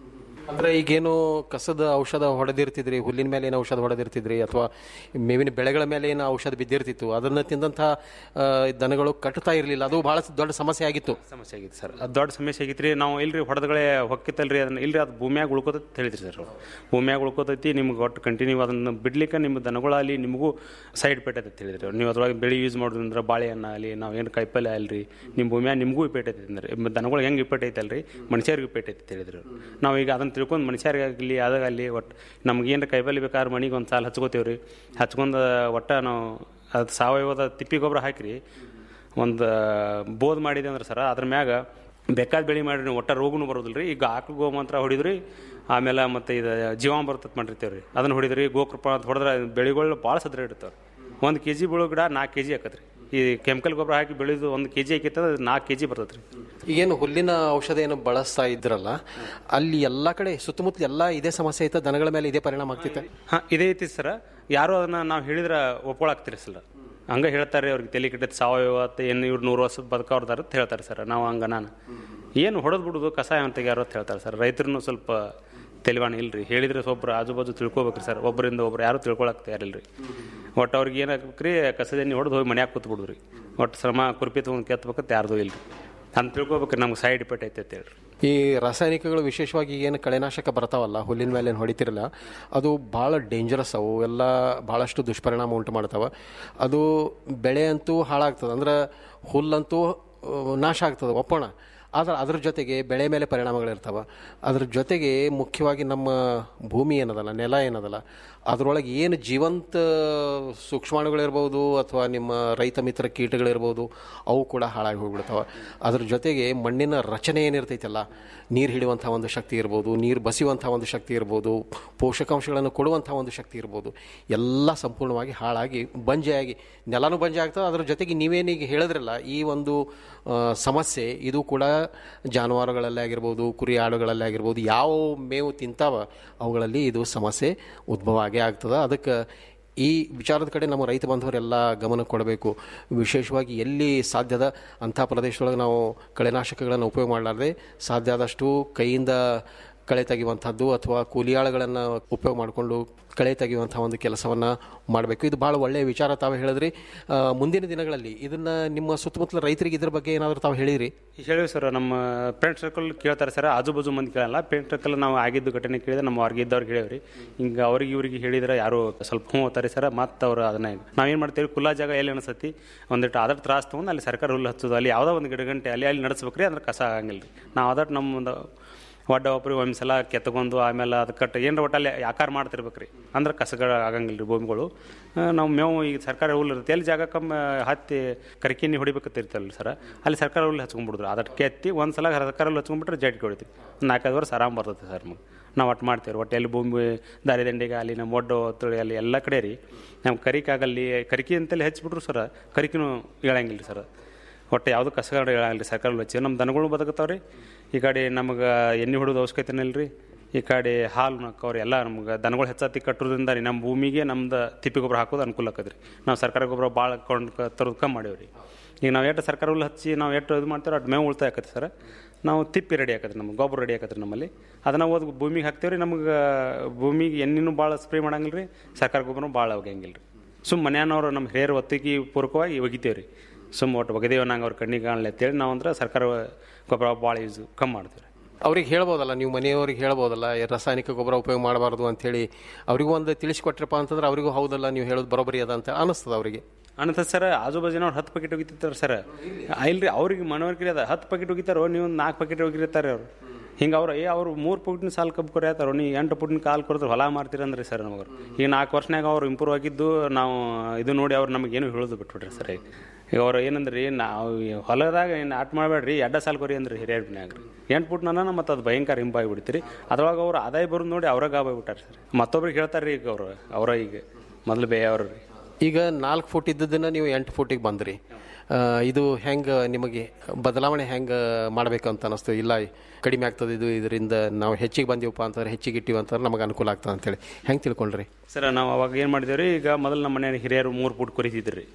ಅಂದ್ರೆ ಈಗೇನು ಕಸದ ಔಷಧ ಹೊಡೆದಿರ್ತಿದ್ರಿ ಹುಲ್ಲಿನ ಮೇಲೆ ಏನು ಔಷಧ ಹೊಡೆದಿರ್ತಿದ್ರಿ ಅಥವಾ ಮೇವಿನ ಬೆಳೆಗಳ ಮೇಲೆ ಏನು ಔಷಧ ಬಿದ್ದಿರ್ತಿತ್ತು ಅದನ್ನ ತಿಂದಂತಹ ಆ, ದನಗಳು ಕಟ್ಟುತ್ತಾ ಇರಲಿಲ್ಲ ಅದು ಬಹಳ ದೊಡ್ಡ ಸಮಸ್ಯೆ ಆಗಿತ್ತು ಸಮಸ್ಯೆ ಆಗಿತ್ತು ಸರ್ ಅದು ದೊಡ್ಡ ಸಮಸ್ಯೆ ಆಗಿತ್ತು ರೀ ನಾವು ಇಲ್ರಿ ಹೊಡೆದಗಳೇ ಹೊಕ್ಕಿತ್ತಲ್ರಿ ಅದನ್ನ ಇಲ್ರಿ ಅದು ಭೂಮಿಯಾಗ ಉಳ್ಕೋತೈತಿ ಅಂತ ಹೇಳಿದ್ರಿ ಸರ್ ಅವ್ರು ಭೂಮಿಯಾಗ ಉಳ್ಕೋತೈತಿ ನಿಮ್ಗೆ ಒಟ್ಟು ಕಂಟಿನ್ಯೂ ಅದನ್ನು ಬಿಡ್ಲಿಕ್ಕೆ ನಿಮ್ಮ ದನಗಳಲ್ಲಿ ನಿಮಗೂ ಸೈಡ್ ಪೇಟ್ ಅಂತ ಹೇಳಿದ್ರಿ ಅವ್ರು ನೀವು ಅದ್ರೊಳಗೆ ಬೆಳೆ ಯೂಸ್ ಮಾಡೋದ್ರಿಂದ ಬಾಳೆಹಣ್ಣು ಆಗಲಿ ನಾವು ಏನು ಕಾಯಿಪಲ್ಲೆ ಅಲ್ರಿ ನಿಮ್ಮ ಭೂಮಿಯಾಗ ನಿಮಗೂ ಇಪ್ಪೇಟ್ ಐತಿ ಅಂದ್ರೆ ದನಗಳು ಹೆಂಗೆ ಇಪ್ಪೇಟ್ ಐತಲ್ರಿ ಮನುಷ್ಯರಿಗೆ ಇಪ್ಪೇಟ್ ಐತಿ ಅಂತ ಹೇಳಿದ್ರು ಅವ್ರು. ನಾವು ಈಗ ಅದನ್ನು ತಿಳ್ಕೊಂಡು ಮನುಷ್ಯರಿಗಾಗಲಿ ಅದಾಗಲಿ ಒಟ್ಟು ನಮ್ಗೆ ಏನು ಕಾಯಿಪಲ್ಲೆ ಬೇಕಾದ್ರೆ ಮನೆಗೆ ಒಂದು ಸಾಲ ಹಚ್ಕೋತೀವಿ ರೀ ಹಚ್ಕೊಂಡು ಒಟ್ಟ ನಾವು ಅದು ಸಾವಯವದ ತಿಪ್ಪಿ ಗೊಬ್ಬರ ಹಾಕಿರಿ ಒಂದು ಬೋದ್ ಮಾಡಿದೆ ಅಂದ್ರೆ ಸರ ಅದ್ರ ಮ್ಯಾಗ ಬೇಕಾದ ಬೆಳೆ ಮಾಡಿರಿ ಒಟ್ಟ ರೋಗನು ಬರೋದಿಲ್ಲ ರೀ ಈಗ ಆಕಳು ಗೋಮಂತ್ರ ಹೊಡಿದ್ರಿ ಆಮೇಲೆ ಮತ್ತೆ ಇದು ಜೀವಾಮೃತ ಮಾಡಿರ್ತೇವೆ ರೀ ಅದನ್ನ ಹೊಡಿದ್ರಿ ಗೋಕೃಪ ಅಂತ ಹೊಡೆದ್ರೆ ಬೆಳೆಗಳು ಭಾಳ ಸದ್ರ ಇಡ್ತಾವೆ ಒಂದು ಕೆ ಜಿ ಬೀಳೋ ಗಿಡ ನಾಲ್ಕು ಕೆ ಜಿ ಆಕತ್ರಿ ಈ ಕೆಮಿಕಲ್ ಗೊಬ್ಬರ ಹಾಕಿ ಬೆಳೆದು ಒಂದು ಕೆ ಜಿ ಹಾಕಿತ್ತ ನಾಲ್ಕು ಕೆ ಜಿ ಬರ್ತದೆ ರೀ ಈಗೇನು ಹುಲ್ಲಿನ ಔಷಧ ಏನು ಬಳಸ್ತಾ ಇದ್ರಲ್ಲ ಅಲ್ಲಿ ಎಲ್ಲ ಕಡೆ ಸುತ್ತಮುತ್ತಲು ಎಲ್ಲ ಇದೇ ಸಮಸ್ಯೆ ಐತೆ ದನಗಳ ಮೇಲೆ ಇದೇ ಪರಿಣಾಮ ಆಗ್ತಿತ್ತು ಹಾಂ ಇದೇ ಐತಿ ಸರ ಯಾರು ಅದನ್ನ ನಾವು ಹೇಳಿದ್ರೆ ಒಪ್ಕೊಳಕ್ತಿರಿ ಸರ್ ಹಂಗೆ ಹೇಳ್ತಾರೆ ಅವ್ರಿಗೆ ತಲೆ ಕೆಟ್ಟದ್ದು ಸಾವಯವ ಅಂತ ಏನು ಇವ್ರು ನೂರು ವರ್ಷದ ಬದುಕವ್ರದಾರ ಅಂತ ಹೇಳ್ತಾರೆ ಸರ್ ನಾವು ಹಂಗೆ ನಾನು ಏನು ಹೊಡೆದು ಬಿಡೋದು ಕಷಾಯ ಅಂತ ಯಾರು ಅಂತ ಹೇಳ್ತಾರೆ ಸರ್ ರೈತರನ್ನು ಸ್ವಲ್ಪ ತಿಳಿವಾಣ ಇಲ್ರಿ ಹೇಳಿದ್ರೆ ಒಬ್ರು ಆಜು ಬಾಜು ತಿಳ್ಕೊಬೇಕ್ರಿ ಸರ್ ಒಬ್ಬರಿಂದ ಒಬ್ರು ಯಾರು ತಿಳ್ಕೊಳಕ್ ತಯಾರಿಲ್ರಿ ಒಟ್ಟು ಅವ್ರಿಗೆ ಏನಾಗ್ಬೇಕ್ರಿ ಕಸದ ಎಣ್ಣೆ ಹೊಡೆದು ಹೋಗಿ ಮನ್ಯಾಗ ಕೂತ್ ಬಿಡ್ರಿ ಒಟ್ಟು ಶ್ರಮ ಕುರ್ಪಿ ತೊಗೊಂಡು ಕೆತ್ತಬೇಕಂತ ಯಾರ್ದು ಇಲ್ರಿ ಅಂತ ತಿಳ್ಕೊಬೇಕ್ರಿ ನಮ್ಗೆ ಸೈಡ್ ಇಫೆಕ್ಟ್ ಐತೆ ಅಂತ ಹೇಳ್ರಿ ಈ ರಾಸಾಯನಿಕಗಳು ವಿಶೇಷವಾಗಿ ಏನು ಕಳೆನಾಶಕ ಬರ್ತಾವಲ್ಲ ಹುಲ್ಲಿನ ಮೇಲೆ ಏನು ಹೊಡಿತಿರಲ್ಲ ಅದು ಭಾಳ ಡೇಂಜರಸ್ ಅವು ಎಲ್ಲ ಭಾಳಷ್ಟು ದುಷ್ಪರಿಣಾಮ ಉಂಟು ಮಾಡ್ತಾವ ಅದು ಬೆಳೆ ಅಂತೂ ಹಾಳಾಗ್ತದೆ ಅಂದ್ರೆ ಹುಲ್ಲಂತೂ ಆ, ನಾಶ ಆಗ್ತದೆ ಒಪ್ಪೋಣ ಆದ್ರೆ ಅದ್ರ ಜೊತೆಗೆ ಬೆಳೆ ಮೇಲೆ ಪರಿಣಾಮಗಳಿರ್ತಾವ ಅದ್ರ ಜೊತೆಗೆ ಮುಖ್ಯವಾಗಿ ನಮ್ಮ ಭೂಮಿ ಏನದಲ್ಲ ನೆಲ ಏನದಲ್ಲ ಅದರೊಳಗೆ ಏನು ಜೀವಂತ ಸೂಕ್ಷ್ಮಾಣುಗಳಿರ್ಬೋದು ಅಥವಾ ನಿಮ್ಮ ರೈತ ಮಿತ್ರ ಕೀಟಗಳಿರ್ಬೋದು ಅವು ಕೂಡ ಹಾಳಾಗಿ ಹೋಗ್ಬಿಡ್ತಾವೆ ಅದ್ರ ಜೊತೆಗೆ ಮಣ್ಣಿನ ರಚನೆ ಏನಿರ್ತೈತಲ್ಲ ನೀರು ಹಿಡಿಯುವಂಥ ಒಂದು ಶಕ್ತಿ ಇರ್ಬೋದು ನೀರು ಬಸಿಯುವಂಥ ಒಂದು ಶಕ್ತಿ ಇರ್ಬೋದು ಪೋಷಕಾಂಶಗಳನ್ನು ಕೊಡುವಂಥ ಒಂದು ಶಕ್ತಿ ಇರ್ಬೋದು ಎಲ್ಲ ಸಂಪೂರ್ಣವಾಗಿ ಹಾಳಾಗಿ ಬಂಜೆಯಾಗಿ ನೆಲನೂ ಬಂಜೆ ಆಗ್ತದೆ ಅದ್ರ ಜೊತೆಗೆ ನೀವೇನೀಗ ಹೇಳಿದ್ರಲ್ಲ ಈ ಒಂದು ಆ, ಸಮಸ್ಯೆ ಇದು ಕೂಡ ಜಾನುವಾರುಗಳಲ್ಲೇ ಆಗಿರ್ಬೋದು ಕುರಿ ಆಡುಗಳಲ್ಲೇ ಆಗಿರ್ಬೋದು ಯಾವ ಮೇವು ತಿಂತಾವ ಅವುಗಳಲ್ಲಿ ಇದು ಸಮಸ್ಯೆ ಉದ್ಭವ ಆಗೇ ಆಗ್ತದೆ ಅದಕ್ಕೆ ಈ ವಿಚಾರದ ಕಡೆ ನಮ್ಮ ರೈತ ಬಾಂಧವರೆಲ್ಲ ಗಮನ ಕೊಡಬೇಕು ವಿಶೇಷವಾಗಿ ಎಲ್ಲಿ ಸಾಧ್ಯದ ಅಂಥ ಪ್ರದೇಶದೊಳಗೆ ನಾವು ಕಳೆನಾಶಕಗಳನ್ನು ಉಪಯೋಗ ಮಾಡಲಾರ್ದೆ ಸಾಧ್ಯ ಆದಷ್ಟು ಕೈಯಿಂದ ಕಳೆ ತೆಗೆಯುವಂಥದ್ದು ಅಥವಾ ಕೂಲಿಯಾಳುಗಳನ್ನು ಉಪಯೋಗ ಮಾಡಿಕೊಂಡು ಕಳೆ ತೆಗೆಯುವಂಥ ಒಂದು ಕೆಲಸವನ್ನು ಮಾಡಬೇಕು ಇದು ಭಾಳ ಒಳ್ಳೆಯ ವಿಚಾರ ತಾವು ಹೇಳಿದ್ರಿ ಆ, ಮುಂದಿನ ದಿನಗಳಲ್ಲಿ ಇದನ್ನು ನಿಮ್ಮ ಸುತ್ತಮುತ್ತಲ ರೈತರಿಗೆ ಇದ್ರ ಬಗ್ಗೆ ಏನಾದರೂ ತಾವು ಹೇಳಿರಿ ಈಗ ಹೇಳಿವಿ ಸರ್ ನಮ್ಮ ಫ್ರೆಂಡ್ ಸರ್ಕಲ್ ಕೇಳ್ತಾರೆ ಸರ್ ಆಜು ಬಾಜು ಮಂದಿ ಕೇಳಲ್ಲ ಫ್ರೆಂಡ್ ಸರ್ಕಲ್ ನಾವು ಆಗಿದ್ದು ಘಟನೆ ಕೇಳಿದ್ರೆ ನಮ್ಮ ಅವ್ರಿಗೆ ಇದ್ದವ್ರಿಗೆ ಹೇಳಿವ್ರಿ ಹಿಂಗೆ ಅವ್ರಿಗೆ ಇವ್ರಿಗೆ ಹೇಳಿದ್ರೆ ಯಾರು ಸ್ವಲ್ಪ ಹ್ಞೂ ಹೋಗ್ತಾರೆ ಸರ್ ಮತ್ತೆ ಅವ್ರು ಅದನ್ನ ನಾವೇನು ಮಾಡ್ತೀವಿ ಕುಲ್ಲ ಜಾಗ ಎಲ್ಲಿ ಅನಿಸತಿ ಒಂದಿಟ್ಟು ಅದರ ತ್ರಾಸ ತೊಗೊಂಡು ಅಲ್ಲಿ ಸರ್ಕಾರ ಹುಲ್ಲು ಹಚ್ಚೋದು ಅಲ್ಲಿ ಯಾವುದೋ ಒಂದು ಗಿಡ ಗಂಟೆ ಅಲ್ಲಿ ಅಲ್ಲಿ ನಡೆಸ್ಬೇಕ್ರಿ ಅಂದ್ರೆ ಕಸ ಆಗಂಗಿಲ್ಲ ರೀ ನಾವು ಅದಟ್ಟು ನಮ್ಮ ಒಂದು ಒಡ್ಡ ಒಬ್ರಿಗೆ ಒಂದು ಸಲ ಕೆತ್ಕೊಂಡು ಆಮೇಲೆ ಅದು ಕಟ್ಟು ಏನರ ಒಟ್ಟಲ್ಲಿ ಆಕಾರ ಮಾಡ್ತಿರ್ಬೇಕು ರೀ ಅಂದ್ರೆ ಕಸಗಳು ಆಗಂಗಿಲ್ಲ ರೀ ಭೂಮಿಗಳು ಆ, ನಾವು ಮೇವು ಈಗ ಸರ್ಕಾರ ಹುಲ್ಲು ಇರುತ್ತೆ ಎಲ್ಲಿ ಜಾಗ ಕಮ್ಮಿ ಹತ್ತಿ ಕರಿಕಿನಿ ಹೊಡಿಬೇಕಂತ ಇರ್ತಲ್ಲ ಸರ್ ಅಲ್ಲಿ ಸರ್ಕಾರ ಹುಲ್ಲು ಹಚ್ಕೊಂಡ್ಬಿಡಿದ್ರು ಅದಕ್ಕೆ ಕೆತ್ತಿ ಒಂದು ಸಲ ಸರ್ಕಾರ ಹುಲ್ಲು ಹಚ್ಕೊಂಡ್ಬಿಟ್ರೆ ಜಡ್ಗೆ ಹೊಡಿತೀವಿ ನಾಲ್ಕೈದು ವರ್ಷ ಆರಾಮ್ ಬರ್ತದೆ ಸರ್ ನಮಗೆ ನಾವು ಒಟ್ಟು ಮಾಡ್ತೀವಿ ಒಟ್ಟು ಎಲ್ಲಿ ಭೂಮಿ ದಾರಿ ದಂಡೆಗೆ ಅಲ್ಲಿ ನಮ್ಮ ಒಡ್ಡು ತುಳಿ ಅಲ್ಲಿ ಎಲ್ಲ ಕಡೆ ರೀ ನಮ್ಮ ಕರಿಕಾಗಲ್ಲಿ ಕರಿಕಿ ಅಂತಲ್ಲಿ ಹಚ್ಬಿಟ್ರು ಸರ್ ಕರಿಕಿನೂ ಹೇಳಂಗಿಲ್ಲ ಸರ್ ಒಟ್ಟು ಯಾವುದು ಕಸಗಾಡ ಹೇಳಂಗಿಲ್ಲ ಸರ್ಕಾರ ಹಚ್ಚಿ ನಮ್ಮ ದನಗಳು ಬದುಕತ್ತಾವ್ರಿ ಈ ಕಡೆ ನಮಗೆ ಎಣ್ಣೆ ಹೊಡೋದು ಅವಶ್ಯಕತೆ ರೀ ಈ ಕಡೆ ಹಾಲು ನಕ್ಕವ್ರಿ ಎಲ್ಲ ನಮ್ಗೆ ದನಗಳು ಹೆಚ್ಚಾತಿ ಕಟ್ಟೋದ್ರಿಂದ ರೀ ನಮ್ಮ ಭೂಮಿಗೆ ನಮ್ದು ತಿಪ್ಪಿ ಗೊಬ್ಬರ ಹಾಕೋದು ಅನುಕೂಲ ಆಕದ್ರಿ ನಾವು ಸರ್ಕಾರ ಗೊಬ್ಬರ ಭಾಳ ಕೊಂಡು ತರೋದು ಕಮ್ಮಿ ಮಾಡೀವ್ರಿ ಈಗ ನಾವು ಎಷ್ಟು ಸರ್ಕಾರ ಹುಲ್ಲು ಹಚ್ಚಿ ನಾವು ಎಷ್ಟು ಇದು ಮಾಡ್ತೀವಿ ಅಷ್ಟು ಮೇವು ಉಳಿತಾಯ ಆಕತಿ ಸರ್ ನಾವು ತಿಪ್ಪಿ ರೆಡಿ ಆಕತ್ರಿ ನಮ್ಗೆ ಗೊಬ್ಬರ ರೆಡಿ ಆಕತ್ರಿ ನಮ್ಮಲ್ಲಿ ಅದನ್ನು ಓದ್ ಭೂಮಿಗೆ ಹಾಕ್ತೇವೆ ರೀ ನಮ್ಗೆ ಭೂಮಿಗೆ ಎಣ್ಣೆನೂ ಭಾಳ ಸ್ಪ್ರೇ ಮಾಡಂಗಿಲ್ಲ ರೀ ಸರ್ಕಾರ ಗೊಬ್ಬರನೂ ಭಾಳ ಒಗ್ಯಂಗಿಲ್ಲ ರೀ ಸುಮ್ಮ ಮನ್ಯಾನವ್ರು ನಮ್ಮ ಹಿರಿಯರು ಒತ್ತಿಗೆ ಪೂರ್ವಕವಾಗಿ ಒಗಿತೇವೆ ರೀ ಸುಮ್ಮ ಒಟ್ಟು ಒಗದೇವ ನಂಗೆ ಅವ್ರ ಕಣ್ಣಿಗೆ ಕಾಣಲಿ ಅಂತೇಳಿ ನಾವು ಅಂದ್ರೆ ಸರ್ಕಾರ ಗೊಬ್ಬರ ಭಾಳ ಯೂಸ್ ಕಮ್ಮಿ ಮಾಡ್ತೀವಿ ಅವ್ರಿಗೆ ಹೇಳ್ಬೋದಲ್ಲ ನೀವು ಮನೆಯವ್ರಿಗೆ ಹೇಳ್ಬೋದಲ್ಲ ಈ ರಾಸಾಯನಿಕ ಗೊಬ್ಬರ ಉಪಯೋಗ ಮಾಡಬಾರ್ದು ಅಂತೇಳಿ ಅವ್ರಿಗೂ ಒಂದು ತಿಳಿಸ್ಕೊಟ್ರಪ್ಪ ಅಂತಂದ್ರೆ ಅವರಿಗೂ ಹೌದಲ್ಲ ನೀವು ಹೇಳೋದು ಬರೋಬರಿ ಅದ ಅಂತ ಅನಿಸ್ತದ ಅವರಿಗೆ ಅನಂತ ಸರ್ ಆಜು ಬಾಜಿನವ್ರು ಹತ್ತು ಪ್ಯಾಕೆಟ್ ಒಗಿತಿರ್ತಾರೆ ಸರ್ ಇಲ್ರಿ ಅವ್ರಿಗೆ ಮನವರಿಕೆ ಅದ ಹತ್ತು ಪ್ಯಾಕೆಟ್ ಒಗಿತಾರೋ ನೀವು ನಾಲ್ಕು ಪ್ಯಾಕೆಟ್ ಒಗಿರ್ತಾರೆ ಅವ್ರು ಹಿಂಗೆ ಅವ್ರು ಏ ಅವ್ರು ಮೂರು ಪುಟ್ಟಿನ ಸಾಲು ಕಬ್ಬು ಕೊರಿಯತ್ತಾರೋ ನೀವು ಎಂಟು ಪುಟ್ಟಿನ ಕಾಲು ಕೊಡ್ತಾರೆ ಹೊಲ ಮಾರ್ತೀರಂದ್ರಿ ಸರ್ ನಮಗೆ ಈಗ ನಾಲ್ಕು ವರ್ಷನಾಗ ಅವ್ರು ಇಂಪ್ರೂವ್ ಆಗಿದ್ದು ನಾವು ಇದು ನೋಡಿ ಅವ್ರು ನಮಗೇನು ಹೇಳೋದು ಬಿಟ್ಬಿಟ್ರಿ ಸರ್ ಈಗ ಈಗ ಅವ್ರು ಏನಂದ್ರಿ ನಾವು ಈ ಹೊಲದಾಗ ಏನು ಆಟ ಮಾಡಬೇಡ್ರಿ ಎಡ್ಡ ಸಾಲು ಕೊರಿ ಅಂದ್ರಿ ಹಿರಿಯರ್ನ್ಯಾಗ ರೀ ಎಂಟು ಪುಟ್ ನನ್ನ ಮತ್ತು ಅದು ಭಯಂಕರ ಹಿಂಪಾಗಿ ಬಿಡ್ತೀರಿ ಅದ್ರೊಳಗೆ ಅವ್ರು ಆದಾಯ ಬರೋದು ನೋಡಿ ಅವ್ರಾಗ ಆಗ್ಬಿಟ್ಟಾರೆ ಸರ್ ಮತ್ತೊಬ್ರಿಗೆ ಹೇಳ್ತಾರೆ ರೀ ಈಗ ಅವರು ಅವರ ಈಗ ಮೊದಲು ಬೇ ಅವ್ರು ರೀ ಈಗ ನಾಲ್ಕು ಫುಟ್ ಇದ್ದದನ್ನ ನೀವು ಎಂಟು ಫುಟಿಗೆ ಬಂದ್ರಿ ಆ, ಇದು ಹೆಂಗೆ ನಿಮಗೆ ಬದಲಾವಣೆ ಹೆಂಗೆ ಮಾಡಬೇಕು ಅಂತ ಅನಿಸ್ತು ಇಲ್ಲ ಕಡಿಮೆ ಆಗ್ತದೆ ಇದು ಇದರಿಂದ ನಾವು ಹೆಚ್ಚಿಗೆ ಬಂದೀವಪ್ಪ ಅಂತಂದ್ರೆ ಹೆಚ್ಚಿಗೆ ಇಟ್ಟಿವಿ ಅಂತಂದ್ರೆ ನಮಗೆ ಅನುಕೂಲ ಆಗ್ತದೆ ಅಂತೇಳಿ ಹೆಂಗೆ ತಿಳ್ಕೊಂಡ್ರಿ ಸರ್ ನಾವು ಅವಾಗ ಏನು ಮಾಡಿದೇವ್ರಿ ಈಗ ಮೊದಲು ನಮ್ಮ ಮನೆ ಹಿರಿಯರು ಮೂರು ಫುಟ್ ಕೊರಿತಿದ್ರಿ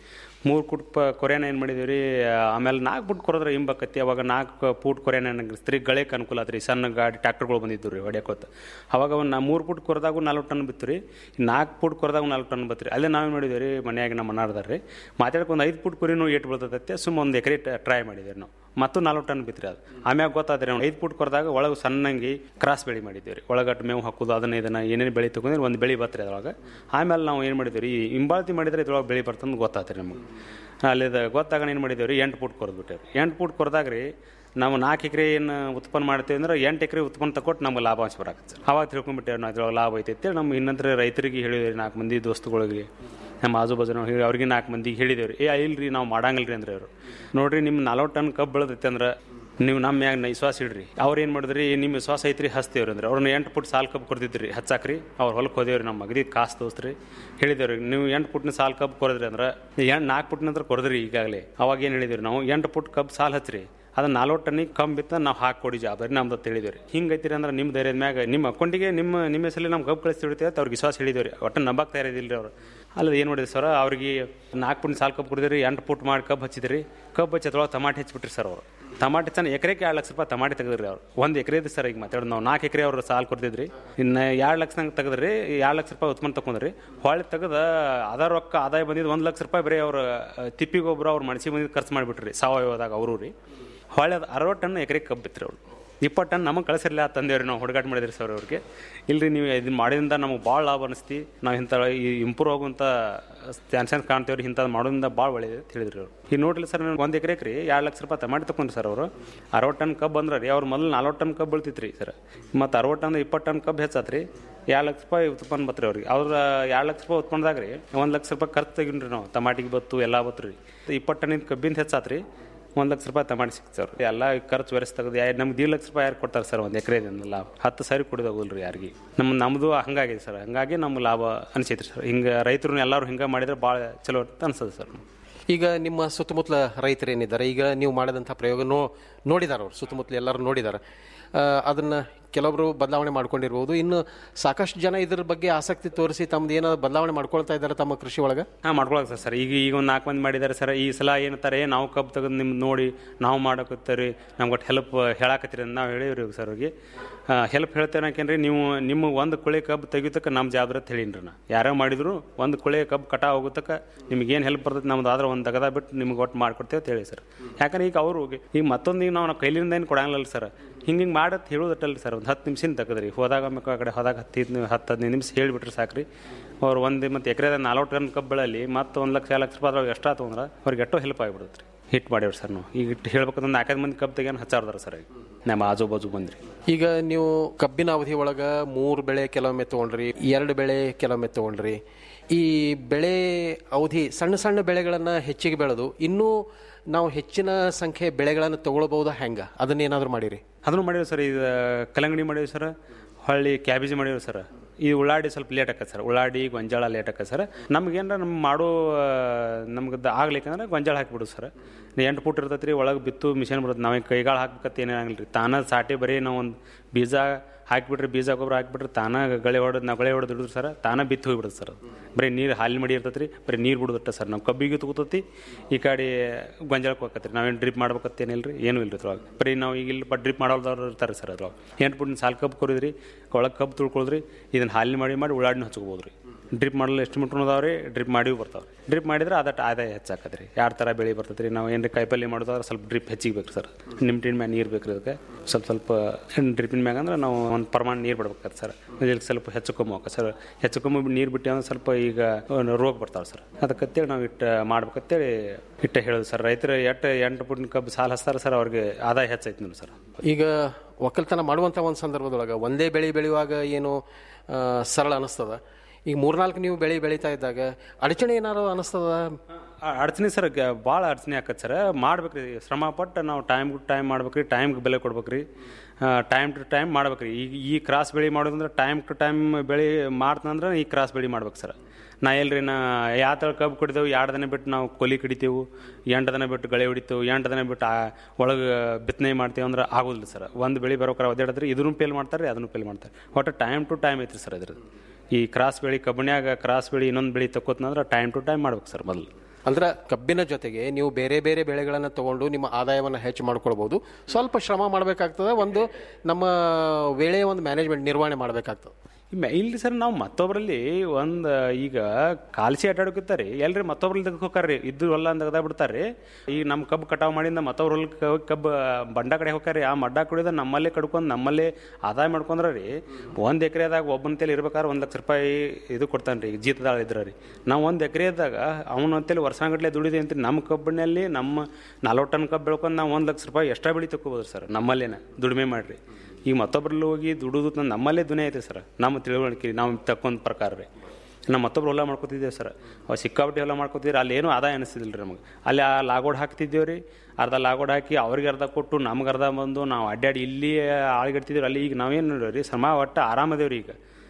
ಮೂರು ಫುಟ್ ಪ ಕೊರೆನ ಏನು ಮಾಡಿದೀವಿ ರೀ ಆಮೇಲೆ ನಾಲ್ಕು ಫುಟ್ ಕೊರೆದ್ರೆ ಹಿಂಬಕತ್ತಿ ಅವಾಗ ನಾಲ್ಕು ಫುಟ್ ಕೊರೆನ ಸ್ತ್ರೀ ಗಳಕ್ಕೆ ಅನುಕೂಲ ಆತ್ರಿ ಸಣ್ಣ ಗಾಡಿ ಟ್ರ್ಯಾಕ್ಟರ್ಗಳು ಬಂದಿದ್ದು ರೀ ಹೊಡ್ಯಾಕೋತ ಅವಾಗ ಒಂದು ಮೂರು ಫುಟ್ ಕೊರೆದಾಗೂ ನಾಲ್ಕು ಟನ್ ಬಿತ್ತು ರೀ ನಾಲ್ಕು ಫುಟ್ ಕೊರೆದಾಗ ನಾಲ್ಕು ಟನ್ ಬತ್ತು ರೀ ಅಲ್ಲೇ ನಾವೇನು ಮಾಡಿದ್ವಿ ರೀ ಮನ್ಯಾಗ ನಮ್ಮ ಅಣ್ಣಾರ್ದಾರ ರೀ ಮಾತಾಡಕ್ಕೆ ಒಂದು ಐದು ಫುಟ್ ಕುರಿನೂ ಏಟ್ ಬೀಳ್ತೈತೆ ಸುಮ್ಮ ಒಂದು ಎಕರೆ ಟ್ರೈ ಮಾಡಿದ್ದೀವಿ ನಾವು ಮತ್ತು ನಾಲ್ಕು ಟನ್ ಬಿತ್ರಿ ಅದು ಆಮ್ಯಾಗ ಗೊತ್ತಾದ್ರಿ ನಾವು ಐದು ಫುಟ್ ಕೊರೆದಾಗ ಒಳಗೆ ಸಣ್ಣಂಗಿ ಕ್ರಾಸ್ ಬೆಳೆ ಮಾಡಿದ್ದೀವಿ ರೀ ಒಳಗಟ್ಟು ಮೇವು ಹಾಕೋದು ಅದನ್ನ ಇದನ್ನ ಏನೇನು ಬೆಳೆ ತಗೊಂಡ್ರೆ ಒಂದು ಬೆಳೆ ಬತ್ರಿ ಅದ್ರೊಳಗೆ ಆಮೇಲೆ ನಾವು ಏನು ಮಾಡಿದ್ವಿ ರೀ ಹಿಂಬಾಳ್ತಿ ಮಾಡಿದ್ರೆ ಇದ್ರೊಳಗೆ ಬೆಳೆ ಬರ್ತಂದು ಗೊತ್ತಾತ್ರಿ ನಮಗೆ ಅಲ್ಲಿದ ಗೊತ್ತಾಗ ಏನು ಮಾಡಿದ್ದೀವಿ ರೀ ಎಂಟು ಫುಟ್ ಕೊರೆದ್ಬಿಟ್ಟೆ ಎಂಟು ಫುಟ್ ಕೊರೆದಾಗ ರೀ ನಾವು ನಾಲ್ಕು ಎಕರೆ ಏನು ಉತ್ಪನ್ನ ಮಾಡ್ತೀವಿ ಅಂದ್ರೆ ಎಂಟು ಎಕರೆ ಉತ್ಪನ್ನ ತಗೊಟ್ಟು ನಮ್ಗೆ ಲಾಭಾಂಶ ಬರಾಕತ್ತೆ ಸರ್ ಅವಾಗ ತಿಳ್ಕೊಂಡ್ಬಿಟ್ಟೇವೆ ನಾವು ಇದ್ರೊಳಗೆ ಲಾಭ ಐತೆ ಅಂತೇಳಿ ನಮ್ಮ ಇನ್ನಂದ್ರೆ ರೈತರಿಗೆ ಹೇಳಿದ್ವಿ ನಾಲ್ಕು ಮಂದಿ ದೋಸ್ತುಗಳಿಗೆ ನಮ್ಮ ಆಜು ಬಾಜು ನಾವು ಹೇಳಿ ಅವ್ರಿಗೆ ನಾಲ್ಕು ಮಂದಿಗೆ ಹೇಳಿದೇವ್ರಿ ಏ ಇಲ್ರಿ ನಾವು ಮಾಡಂಗಿಲ್ರಿ ಅಂದ್ರೆ ಅವರು ನೋಡ್ರಿ ನಿಮ್ಮ ನಲ್ವತ್ತು ಟನ್ ಕಬ್ಬು ಬೆಳೆದೈತೆ ಅಂದ್ರೆ ನೀವು ನಮ್ಮ ಮ್ಯಾಗ ವಿಶ್ವಾಸ ಇಡ್ರಿ ಅವ್ರು ಏನು ಮಾಡಿದ್ರಿ ನಿಮ್ಮ ವಿಶ್ವಾಸ ಐತ್ರಿ ಹಚ್ತೇವ್ರಿ ಅಂದ್ರೆ ಅವ್ರನ್ನ ಎಂಟು ಫುಟ್ ಸಾಲು ಕಬ್ಬು ಕೊಡ್ತಿದ್ರಿ ಹಚ್ಚಾಕ್ರಿ ಅವ್ರು ಹೊಲಕ್ಕೆ ಹೋದೇವ್ರಿ ನಮ್ಮ ಮಗದಿ ಕಾಸು ದೋಸ್ತ್ರಿ ಹೇಳಿದೇವ್ರಿ ನೀವು ಎಂಟು ಫುಟ್ನ ಸಾಲು ಕಬ್ಬು ಕೊರದ್ರಿ ಅಂದ್ರೆ ಎಂಟು ನಾಲ್ಕು ಫುಟ್ನ ನಂತರ ಕೊರದ್ರಿ ಈಗಾಗಲೇ ಅವಾಗ ಏನು ಹೇಳಿದ್ರಿ ನಾವು ಎಂಟು ಫುಟ್ ಕಬ್ಬು ಸಾಲು ಹಚ್ಚ್ರಿ ಅದನ್ನ ನಲ್ವತ್ತು ಟನ್ನಿಗೆ ಕಮ್ಮಿ ಬಿತ್ತ ನಾವು ಹಾಕಿ ಕೊಡಿ ಜವಾಬ್ದಾರಿ ನಮ್ದು ಅಂತ ಹೇಳಿದ್ವಿ ಹಿಂಗೈತಿರಿ ಅಂದ್ರೆ ನಿಮ್ಮ ಧೈರ್ಯದ ಮ್ಯಾಗ ನಿಮ್ಮ ಅಕೌಂಟಿಗೆ ನಿಮ್ಮ ನಿಮ್ಮ ಹೆಸರಲ್ಲಿ ನಮ್ಮ ಕಬ್ಬು ಕಳಿಸ್ತಿಡ್ತೀವಿ ಅಂತ ಅವ್ರಿಗೆ ವಿಶ್ವಾಸ ಹೇಳಿದ್ವಿ ಒಟ್ಟು ನಂಬಕ್ಕೆ ತಯಾರಿದಿಲ್ಲ ರೀ ಅವ್ರು ಅಲ್ಲಿ ಏನು ಮಾಡಿದ್ರಿ ಸರ್ ಅವ್ರಿಗೆ ನಾಲ್ಕು ಫುಟ್ ಸಾಲು ಕಬ್ಬು ಕೊಡಿದ್ರಿ ಎಂಟು ಫುಟ್ ಮಾಡಿ ಕಬ್ಬು ಹಚ್ಚಿದ್ರಿ ಕಬ್ಬು ಹಚ್ಚದ್ರೊಳಗೆ ಟಮಾಟೆ ಹಚ್ಚಿಬಿಟ್ರಿ ಸರ್ ಅವರು ಟಮಾಟೆ ಚೆನ್ನ ಎಕರೆಗೆ ಎರಡು ಲಕ್ಷ ರೂಪಾಯಿ ಟಮಾಟೆ ತೆಗೆದ್ರಿ ಅವ್ರು ಒಂದು ಎಕರೆ ಇದೆ ಸರ್ ಈಗ ಮಾತಾಡೋದು ನಾವು ನಾಲ್ಕು ಎಕರೆ ಅವ್ರು ಸಾಲು ಕೊಡ್ತಿದ್ರಿ ಇನ್ನು ಎರಡು ಲಕ್ಷ ನಂಗೆ ತೆಗೆದ್ರಿ ಎರಡು ಲಕ್ಷ ರೂಪಾಯಿ ಉತ್ಪನ್ನ ತಗೊಂಡ್ರಿ ಹೊಳ್ಳಿ ತೆಗೆದ ಅದ ರೊಕ್ಕ ಆದಾಯ ಬಂದಿದ್ದು ಒಂದು ಲಕ್ಷ ರೂಪಾಯಿ ಬರೀ ಅವ್ರ ತಿಪ್ಪಿ ಗೊಬ್ಬರ ಅವ್ರು ಮಣಸಿ ಬಂದಿದ್ದು ಖರ್ಚು ಮಾಡಿಬಿಟ್ರಿ ಸಾವಯವದಾಗ ಅವರು ರೀ ಹೊಳ್ಳಿ ಅದು ಅರವತ್ತು ಟನ್ ಎಕರೆ ಕಬ್ಬು ಬಿತ್ರಿ ಅವ್ರು ಇಪ್ಪತ್ತು ಟನ್ ನಮಗೆ ಕಳಿಸಿರ್ಲಿ ಆ ತಂದೆಯವ್ರಿ ನಾವು ಹುಡುಗಾಟ ಮಾಡಿದ್ರಿ ಸರ್ ಅವ್ರಿಗೆ ಇಲ್ರಿ ನೀವು ಇದನ್ನ ಮಾಡಿದಿಂದ ನಮಗೆ ಭಾಳ ಲಾಭ ಅನಿಸ್ತಿ ನಾವು ಇಂಥ ಈ ಇಂಪ್ರೂವ್ ಆಗುವಂಥ ಚಾನ್ಸಸ್ ಕಾಣ್ತೇವ್ರಿ ಇಂಥದ್ದು ಮಾಡೋದ್ರಿಂದ ಭಾಳ ಒಳ್ಳೇದು ಅಂತ ಹೇಳಿದ್ರಿ ಅವ್ರು ಈಗ ನೋಡ್ರಿ ಸರ್ ನೀವು ಒಂದು ಎಕರೆಗೆ ರೀ ಎರಡು ಲಕ್ಷ ರೂಪಾಯಿ ಟಮಾಟಿ ತಗೊಂಡ್ರಿ ಸರ್ ಅವರು ಅರವತ್ತು ಟನ್ ಕಬ್ಬು ಅಂದ್ರೆ ರೀ ಅವ್ರು ಮೊದಲು ನಲ್ವತ್ತು ಟನ್ ಕಬ್ಬು ಬೀಳ್ತಿತ್ತು ರೀ ಸರ್ ಮತ್ತು ಅರವತ್ತು ಟನ್ ಇಪ್ಪತ್ತು ಟನ್ ಕಬ್ಬು ಹೆಚ್ಚಾತ್ರಿ ಎರಡು ಲಕ್ಷ ರೂಪಾಯಿ ಉತ್ಪನ್ನ ಬತ್ರಿ ಅವ್ರಿಗೆ ಅವ್ರ ಎರಡು ಲಕ್ಷ ರೂಪಾಯಿ ಉತ್ಪನ್ನದಾಗ ರೀ ಒಂದು ಲಕ್ಷ ರೂಪಾಯಿ ಖರ್ಚು ತೆಗಿನ್ರಿ ನಾವು ಟಮಾಟಿಗೆ ಬತ್ತು ಎಲ್ಲ ಬತ್ತು ರೀ ಇಪ್ಪತ್ತು ಟನ್ನಿಂದ ಕಬ್ಬಿಂದ ಹೆಚ್ಚಾತ್ರಿ ಒಂದು ಲಕ್ಷ ರೂಪಾಯಿ ಟಮಾಟಿ ಸಿಕ್ತು ಸರ್ ಎಲ್ಲ ಖರ್ಚು ವೆರಸ್ ತೆಗೆದು ಯಾ ನಮ್ಗೆ ಎರಡು ಲಕ್ಷ ರೂಪಾಯಿ ಯಾರು ಕೊಡ್ತಾರೆ ಸರ್ ಒಂದು ಎಕರೆದಿಂದ ಲಾಭ ಹತ್ತು ಸಾವಿರ ಕೊಡೋದಾಗಲ್ಲ ರೀ ಯಾರಿಗೆ ನಮ್ಮ ನಮ್ಮದು ಹಂಗಾಗಿದೆ ಸರ್ ಹಂಗಾಗಿ ನಮ್ಮ ಲಾಭ ಅನಿಸೈತ್ರಿ ಸರ್ ಹಿಂಗೆ ರೈತರು ಎಲ್ಲರೂ ಹಿಂಗೆ ಮಾಡಿದ್ರೆ ಭಾಳ ಚಲೋ ಅಂತ ಅನ್ಸದೆ ಸರ್ ಈಗ ನಿಮ್ಮ ಸುತ್ತಮುತ್ತಲ ರೈತರು ಏನಿದ್ದಾರೆ ಈಗ ನೀವು ಮಾಡಿದಂಥ ಪ್ರಯೋಗ ನೋ ನೋಡಿದ್ದಾರೆ ಅವರು ಸುತ್ತಮುತ್ತಲು ಎಲ್ಲರೂ ನೋಡಿದ್ದಾರೆ ಆ, ಅದನ್ನ ಕೆಲವೊಬ್ರು ಬದಲಾವಣೆ ಮಾಡ್ಕೊಂಡಿರ್ಬೋದು ಇನ್ನು ಸಾಕಷ್ಟು ಜನ ಇದ್ರ ಬಗ್ಗೆ ಆಸಕ್ತಿ ತೋರಿಸಿ ತಮ್ದು ಏನಾದ್ರು ಬದಲಾವಣೆ ಮಾಡ್ಕೊಳ್ತಾ ಇದ್ದಾರೆ ತಮ್ಮ ಕೃಷಿ ಒಳಗೆ ಹಾಂ ಮಾಡ್ಕೊಳಕ್ ಸರ್ ಈಗ ಈಗ ಒಂದು ನಾಲ್ಕು ಮಂದಿ ಮಾಡಿದ್ದಾರೆ ಸರ್ ಈ ಸಲ ಏನಂತಾರೆ ನಾವು ಕಬ್ಬು ತೆಗೆದು ನಿಮ್ದು ನೋಡಿ ನಾವು ಮಾಡಕತ್ತೀರಿ ನಮ್ಗೆ ಒಟ್ಟು ಹೆಲ್ಪ್ ಹೇಳಾಕತ್ತೀರಿ ಅಂತ ನಾವು ಹೇಳಿವ್ರಿ ಸರ್ ಅವ್ರಿಗೆ ಹೆಲ್ಪ್ ಹೇಳ್ತೇನಕೇನ್ರಿ ನೀವು ನಿಮ್ಮ ಒಂದು ಕುಳೆ ಕಬ್ಬು ತೆಗಿಯೋತಕ್ಕೆ ನಮ್ಮ ಜವಾಬ್ದಾರಿ ಅಂತ ಹೇಳೀನಿ ನಾ ಯಾರೋ ಮಾಡಿದ್ರು ಒಂದು ಕುಳೆ ಕಬ್ಬು ಕಟಾ ಹೋಗೋತಕ್ಕೆ ನಿಮ್ಗೆ ಏನು ಹೆಲ್ಪ್ ಬರ್ತೈತೆ ನಮ್ದು ಆದ್ರೆ ಒಂದು ತಗದ ಬಿಟ್ಟು ನಿಮ್ಗೆ ಒಟ್ಟು ಮಾಡ್ಕೊಡ್ತೇವೆ ಅಂತ ಹೇಳಿ ಸರ್ ಯಾಕಂದ್ರೆ ಈಗ ಅವರು ಈಗ ಮತ್ತೊಂದು ಈಗ ನಾವು ಕೈಲಿಂದ ಏನು ಕೊಡಂಗಿಲ್ಲ ಸರ್ ಹಿಂಗೆ ಹಿಂಗೆ ಮಾಡತ್ ಹೇಳೋದಟ್ಟಲ್ಲ ಸರ್ ಒಂದು ಹತ್ತು ನಿಮಿಷ ತೆಗೆದ್ರಿ ಹೋದಾಗ ಆಮೇಲೆ ಆ ಕಡೆ ಹೋದಾಗ ಹತ್ತು ಹತ್ತು ಹದಿನೈದು ನಿಮಿಷ ಹೇಳಿಬಿಟ್ರೆ ಸಾಕ್ರಿ ಅವ್ರು ಒಂದು ಮತ್ತು ಎಕರೆದ ನಲ್ವತ್ತು ಟನ್ ಕಬ್ಬಳಲ್ಲಿ ಮತ್ತೆ ಒಂದು ಲಕ್ಷ ಲಕ್ಷ ರೂಪಾಯಿ ಅದ್ರೊಳಗೆ ಎಷ್ಟಾತು ಅಂದ್ರೆ ಅವ್ರಿಗೆ ಎಷ್ಟೋ ಹೆಲ್ಪ್ ಆಗಿಬಿಡುತ್ತೆ ರೀ ಹಿಟ್ ಮಾಡ್ಯಾವ್ರಿ ಸರ್ ನಾವು ಈಗ ಇಟ್ಟು ಹೇಳ್ಬೇಕಂದ್ರೆ ನಾಲ್ಕೈದು ಮಂದಿ ಕಬ್ಬು ತೆಗಿಯೋನು ಹಚ್ಚಾರ್ದಾರ ಸರ್ ಈಗ ನಮ್ಮ ಆಜು ಬಾಜು ಬಂದ್ರಿ ಈಗ ನೀವು ಕಬ್ಬಿನ ಅವಧಿ ಒಳಗೆ ಮೂರು ಬೆಳೆ ಕೆಲವೊಮ್ಮೆ ತೊಗೊಂಡ್ರಿ ಎರಡು ಬೆಳೆ ಕೆಲವೊಮ್ಮೆ ತೊಗೊಂಡ್ರಿ ಈ ಬೆಳೆ ಅವಧಿ ಸಣ್ಣ ಸಣ್ಣ ಬೆಳೆಗಳನ್ನು ಹೆಚ್ಚಿಗೆ ಬೆಳೆದು ಇನ್ನೂ ನಾವು ಹೆಚ್ಚಿನ ಸಂಖ್ಯೆ ಬೆಳೆಗಳನ್ನು ತಗೊಳ್ಬಹುದಾ ಹೆಂಗೆ ಅದನ್ನೇನಾದರೂ ಮಾಡಿರಿ ಅದನ್ನು ಮಾಡೀವಿ ಸರ್ ಇದು ಕಲ್ಲಂಗಡಿ ಮಾಡೀವಿ ಸರ್ ಹೊಳ್ಳಿ ಕ್ಯಾಬೇಜ್ ಮಾಡೀವಿ ಸರ್ ಈ ಉಳ್ಳಾಡಿ ಸ್ವಲ್ಪ ಲೇಟ್ ಆಕತ್ತೆ ಸರ್ ಉಳ್ಳಾಡಿ ಗೊಂಜಾಳ ಲೇಟ್ ಆಕತ್ತೆ ಸರ್ ನಮ್ಗೇನಾರ ನಮ್ಮ ಮಾಡೋ ನಮ್ಗೆ ಆಗ್ಲಿಕ್ಕಂದ್ರೆ ಗೊಂಜಾಳ ಹಾಕಿಬಿಡು ಸರ್ ಎಂಟು ಫುಟ್ ಇರ್ತೈತೆ ರೀ ಒಳಗೆ ಬಿತ್ತು ಮಿಷನ್ ಬರುತ್ತೆ ನಾವೇ ಕೈಗಾಳು ಹಾಕ್ಬೇಕಂತ ಏನಾಗಿಲ್ಲ ರೀ ತಾನ ಸಾಟಿ ಬರೀ ನಾವು ಒಂದು ಬೀಜ ಹಾಕಿಬಿಟ್ರೆ ಬೀಜ ಗೊಬ್ಬರ ಹಾಕಿಬಿಟ್ರೆ ತಾನ ಗಳೆ ಹೊಡೆದು ನಾವು ಗಳೆ ಹೊಡೆದು ಹಿಡಿದ್ರು ಸರ್ ತಾನ ಬಿತ್ತು ಹೋಗ್ಬಿಡುತ್ತೆ ಸರ್ ಅದು ಬರೀ ನೀರು ಹಾಲಿನ ಮಡಿ ಇರ್ತೈತೆ ರೀ ಬರೀ ನೀರು ಬಿಡುದಟ್ಟ ಸರ್ ನಾವು ಕಬ್ಬಿಗೆ ತಗೋತತಿ ಈ ಕಡೆ ಗೊಂಜಾಳಕ್ಕೆ ಹೋಗತ್ತೆ ರೀ ನಾವೇನು ಡ್ರಿಪ್ ಮಾಡ್ಬೇಕಂತ ಏನಿಲ್ಲ ರೀ ಏನೂ ಇಲ್ಲ ರೀ ಅದ್ರೊಳಗೆ ಬರೀ ನಾವು ಈಗ ಇಲ್ಲಿ ಬಟ್ ಡ್ರಿಪ್ ಮಾಡೋದವ್ರು ಇರ್ತಾರೆ ಸರ್ ಅದ್ರೊಳಗೆ ಎಂಟು ಪುಟ್ ಸಾಲು ಕಬ್ಬು ಕೊರಿದ್ರಿ ಒಳಗೆ ಕಬ್ಬು ತುಳ್ಕೊಳ್ದ್ರಿ ಇದನ್ನು ಹಾಲಿನ ಮಾಡಿ ಮಾಡಿ ಉಳ್ಳಾಡಿನ ಹಚ್ಕೋಬೋದು ರೀ ಡ್ರಿಪ್ ಮಾಡಲು ಎಷ್ಟು ಮೀಟ್ರ್ ಅದಾವೆ ರೀ ಡ್ರಿಪ್ ಮಾಡಿವು ಬರ್ತಾವೆ ಡ್ರಿಪ್ ಮಾಡಿದ್ರೆ ಅದಟ್ಟು ಆದಾಯ ಹೆಚ್ಚಾಕತ್ತೆ ರೀ ಎರಡು ಥರ ಬೆಳೆ ಬರ್ತೈತೆ ರೀ ನಾವು ಏನು ಕಾಯಿಪಲ್ಲೆ ಮಾಡೋದಾದ್ರೆ ಸ್ವಲ್ಪ ಡ್ರಿಪ್ ಹೆಚ್ಚಿಗೆ ಬೇಕು ಸರ್ ನಿಮ್ಟಿನ ಮ್ಯಾಗ ನೀರು ಬೇಕು ರೀ ಅದಕ್ಕೆ ಸ್ವಲ್ಪ ಸ್ವಲ್ಪ ಡ್ರಿಪ್ಪಿನ ಮ್ಯಾಗ ಅಂದ್ರೆ ನಾವು ಒಂದು ಪ್ರಮಾಣ ನೀರು ಬಿಡ್ಬೇಕಾದ್ರೆ ಸರ್ ಇಲ್ಲಿ ಸ್ವಲ್ಪ ಹೆಚ್ಚು ಕಮ್ಮಿ ಹೋಗ ಸರ್ ಹೆಚ್ಚು ಕಮ್ಮಿ ನೀರು ಬಿಟ್ಟು ಅಂದ್ರೆ ಸ್ವಲ್ಪ ಈಗ ರೋಗ ಬರ್ತಾವೆ ಸರ್ ಅದಕ್ಕಂತೇಳಿ ನಾವು ಇಟ್ಟು ಮಾಡ್ಬೇಕಂತೇಳಿ ಇಟ್ಟ ಹೇಳೋದು ಸರ್ ರೈತರು ಎಟ್ಟು ಎಂಟು ಪುಟ್ಟಿನ ಕಬ್ಬು ಸಾಲ ಹಚ್ತಾರೆ ಸರ್ ಅವ್ರಿಗೆ ಆದಾಯ ಹೆಚ್ಚೈತೆ ನೋಡಿ ಸರ್ ಈಗ ಒಕ್ಕಲ್ತನ ಮಾಡುವಂಥ ಒಂದು ಸಂದರ್ಭದೊಳಗೆ ಒಂದೇ ಬೆಳೆ ಬೆಳೆಯುವಾಗ ಏನು ಆ, ಸರಳ ಅನಿಸ್ತದ ಈಗ ಮೂರ್ನಾಲ್ಕು ನೀವು ಬೆಳೆ ಬೆಳೀತಾ ಇದ್ದಾಗ ಅಡಚಣೆ ಏನಾರು ಅನಿಸ್ತದ ಅಡಚಣೆ ಸರ್ ಭಾಳ ಅಡಚಣೆ ಆಕತ್ತೆ ಸರ್ ಮಾಡ್ಬೇಕ್ರಿ ಶ್ರಮ ಪಟ್ಟು ನಾವು ಟೈಮ್ ಟು ಟೈಮ್ ಮಾಡ್ಬೇಕ್ರಿ ಟೈಮ್ಗೆ ಬೆಲೆ ಕೊಡ್ಬೇಕ್ರಿ ಟೈಮ್ ಟು ಟೈಮ್ ಮಾಡ್ಬೇಕ್ರಿ ಈಗ ಈ ಕ್ರಾಸ್ ಬೆಳೆ ಮಾಡೋದಂದ್ರೆ ಟೈಮ್ ಟು ಟೈಮ್ ಬೆಳೆ ಮಾಡ್ತಂದ್ರೆ ಈ ಕ್ರಾಸ್ ಬೆಳೆ ಮಾಡ್ಬೇಕು ಸರ್ ನಾ ಎಲ್ರಿ ನಾ ಯಾವ ಥರ ಕಬ್ಬು ಕುಡಿದೆವು ಎರಡು ದಿನ ಬಿಟ್ಟು ನಾವು ಕೊಲಿ ಕಡಿತೇವು ಎಂಟು ದಿನ ಬಿಟ್ಟು ಗಳೆ ಹೊಡಿತೇವೆ ಎಂಟು ದಿನ ಬಿಟ್ಟು ಒಳಗೆ ಬಿತ್ತನೆ ಮಾಡ್ತೇವೆ ಅಂದ್ರೆ ಆಗೋದಿಲ್ಲ ಸರ್ ಒಂದು ಬೆಳೆ ಬರ್ಬೇಕಾರೆ ಒದ್ದಾಡಿದ್ರೆ ಇದನ್ನು ಫೇಲ್ ಮಾಡ್ತಾರೆ ರೀ ಅದನ್ನು ಫೇಲ್ ಮಾಡ್ತಾರೆ ಒಟ್ಟು ಟೈಮ್ ಟು ಟೈಮ್ ಐತ್ರಿ ಸರ್ ಇದ್ರದ್ದು ಈ ಕ್ರಾಸ್ ಬೆಳೆ ಕಬ್ಬನ್ಯಾಗ ಕ್ರಾಸ್ ಬೆಳೆ ಇನ್ನೊಂದು ಬೆಳೆ ತಕ್ಕೋತಂದ್ರೆ ಟೈಮ್ ಟು ಟೈಮ್ ಮಾಡ್ಬೇಕು ಸರ್ ಮೊದಲು ಅಂದ್ರೆ ಕಬ್ಬಿನ ಜೊತೆಗೆ ನೀವು ಬೇರೆ ಬೇರೆ ಬೆಳೆಗಳನ್ನು ತಗೊಂಡು ನಿಮ್ಮ ಆದಾಯವನ್ನು ಹೆಚ್ಚು ಮಾಡ್ಕೊಳ್ಬಹುದು ಸ್ವಲ್ಪ ಶ್ರಮ ಮಾಡಬೇಕಾಗ್ತದೆ ಒಂದು ನಮ್ಮ ವೇಳೆಯ ಒಂದು ಮ್ಯಾನೇಜ್ಮೆಂಟ್ ನಿರ್ವಹಣೆ ಮಾಡಬೇಕಾಗ್ತದೆ ಮ- ಇಲ್ರಿ ಸರ್ ನಾವು ಮತ್ತೊಬ್ಬರಲ್ಲಿ ಒಂದು ಈಗ ಕಾಲ್ಸಿ ಅಡ್ಡಾಡಕತ್ತಾರೆ ಎಲ್ರಿ ಮತ್ತೊಬ್ರಲ್ಲಿ ತೆಗೆದು ಹೋಗ್ತಾರ್ರಿ ಇದ್ದು ಹೊಲ ಅಂತ ತೆಗ್ದ ಬಿಡ್ತಾರ್ರಿ ಈಗ ನಮ್ಮ ಕಬ್ಬು ಕಟಾವು ಮಾಡಿಂದ ಮತ್ತೊಬ್ರ ಹೊಲಕ್ಕೆ ಹೋಗಿ ಕಬ್ಬು ಬಂಡ ಕಡೆ ಹೋಗ್ತಾರ್ರಿ ಆ ಮಡ್ಡ ಕುಡಿದ ನಮ್ಮಲ್ಲೇ ಕಡ್ಕೊಂಡು ನಮ್ಮಲ್ಲೇ ಆದಾಯ ಮಾಡ್ಕೊಂಡ್ರ ರೀ ಒಂದು ಎಕರೆದಾಗ ಒಬ್ಬನ ತಲೆ ಇರ್ಬೇಕಾದ್ರೆ ಒಂದು ಲಕ್ಷ ರೂಪಾಯಿ ಇದು ಕೊಡ್ತಾನೆ ರೀ ಜೀತದಾಳ ಇದ್ರ ರೀ ನಾವು ಒಂದು ಎಕರೆದಾಗ ಅವನ ಅಂತೇಳಿ ವರ್ಷಗಟ್ಟಲೆ ದುಡಿದೆ ಅಂತ ನಮ್ಮ ಕಬ್ಬಿನಲ್ಲಿ ನಮ್ಮ ನಲ್ವತ್ತು ಟನ್ ಕಬ್ಬು ಬೆಳ್ಕೊಂಡು ನಾವು ಒಂದು ಲಕ್ಷ ರೂಪಾಯಿ ಎಷ್ಟೇ ಬೆಳಿ ತಗೋಬೋದು ಸರ್ ನಮ್ಮಲ್ಲೇನ ದುಡಿಮೆ ಮಾಡಿರಿ ಈಗ ಮತ್ತೊಬ್ರಲ್ಲಿ ಹೋಗಿ ದುಡಿದು ತಂದು ನಮ್ಮಲ್ಲೇ ದುನಿಯಾ ಐತೆ ಸರ್ ನಮ್ಮ ತಿಳುವಳಿಕೆ ನಾವು ತಕ್ಕೊಂಡ್ ಪ್ರಕಾರ ರೀ ನಾವು ಮತ್ತೊಬ್ರು ಹೊಲ ಮಾಡ್ಕೊತಿದ್ದೇವೆ ಸರ್ ಅವು ಸಿಕ್ಕಾಪಟ್ಟೆ ಹೊಲ ಮಾಡ್ಕೊತಿದ್ರೆ ಅಲ್ಲಿ ಏನೂ ಆದಾಯ ಅನಿಸ್ತಿದಿಲ್ಲ ರೀ ನಮಗೆ ಅಲ್ಲಿ ಆ ಲಾಗೋಡ್ ಹಾಕ್ತಿದ್ದೇವೆ ರೀ ಅರ್ಧ ಲಾಗೋಡ್ ಹಾಕಿ ಅವ್ರಿಗೆ ಅರ್ಧ ಕೊಟ್ಟು ನಮ್ಗೆ ಅರ್ಧ ಬಂದು ನಾವು ಅಡ್ಡಾಡಿ ಇಲ್ಲಿ ಆಳ್ಗಿಡ್ತಿದ್ದೀವಿ ಅಲ್ಲಿ ಈಗ ನಾವೇನು ನೋಡಿರಿ ರೀ ಸಮ ಒಟ್ಟು ಆರಾಮದೇವ್ರಿ ರೀ ಈಗ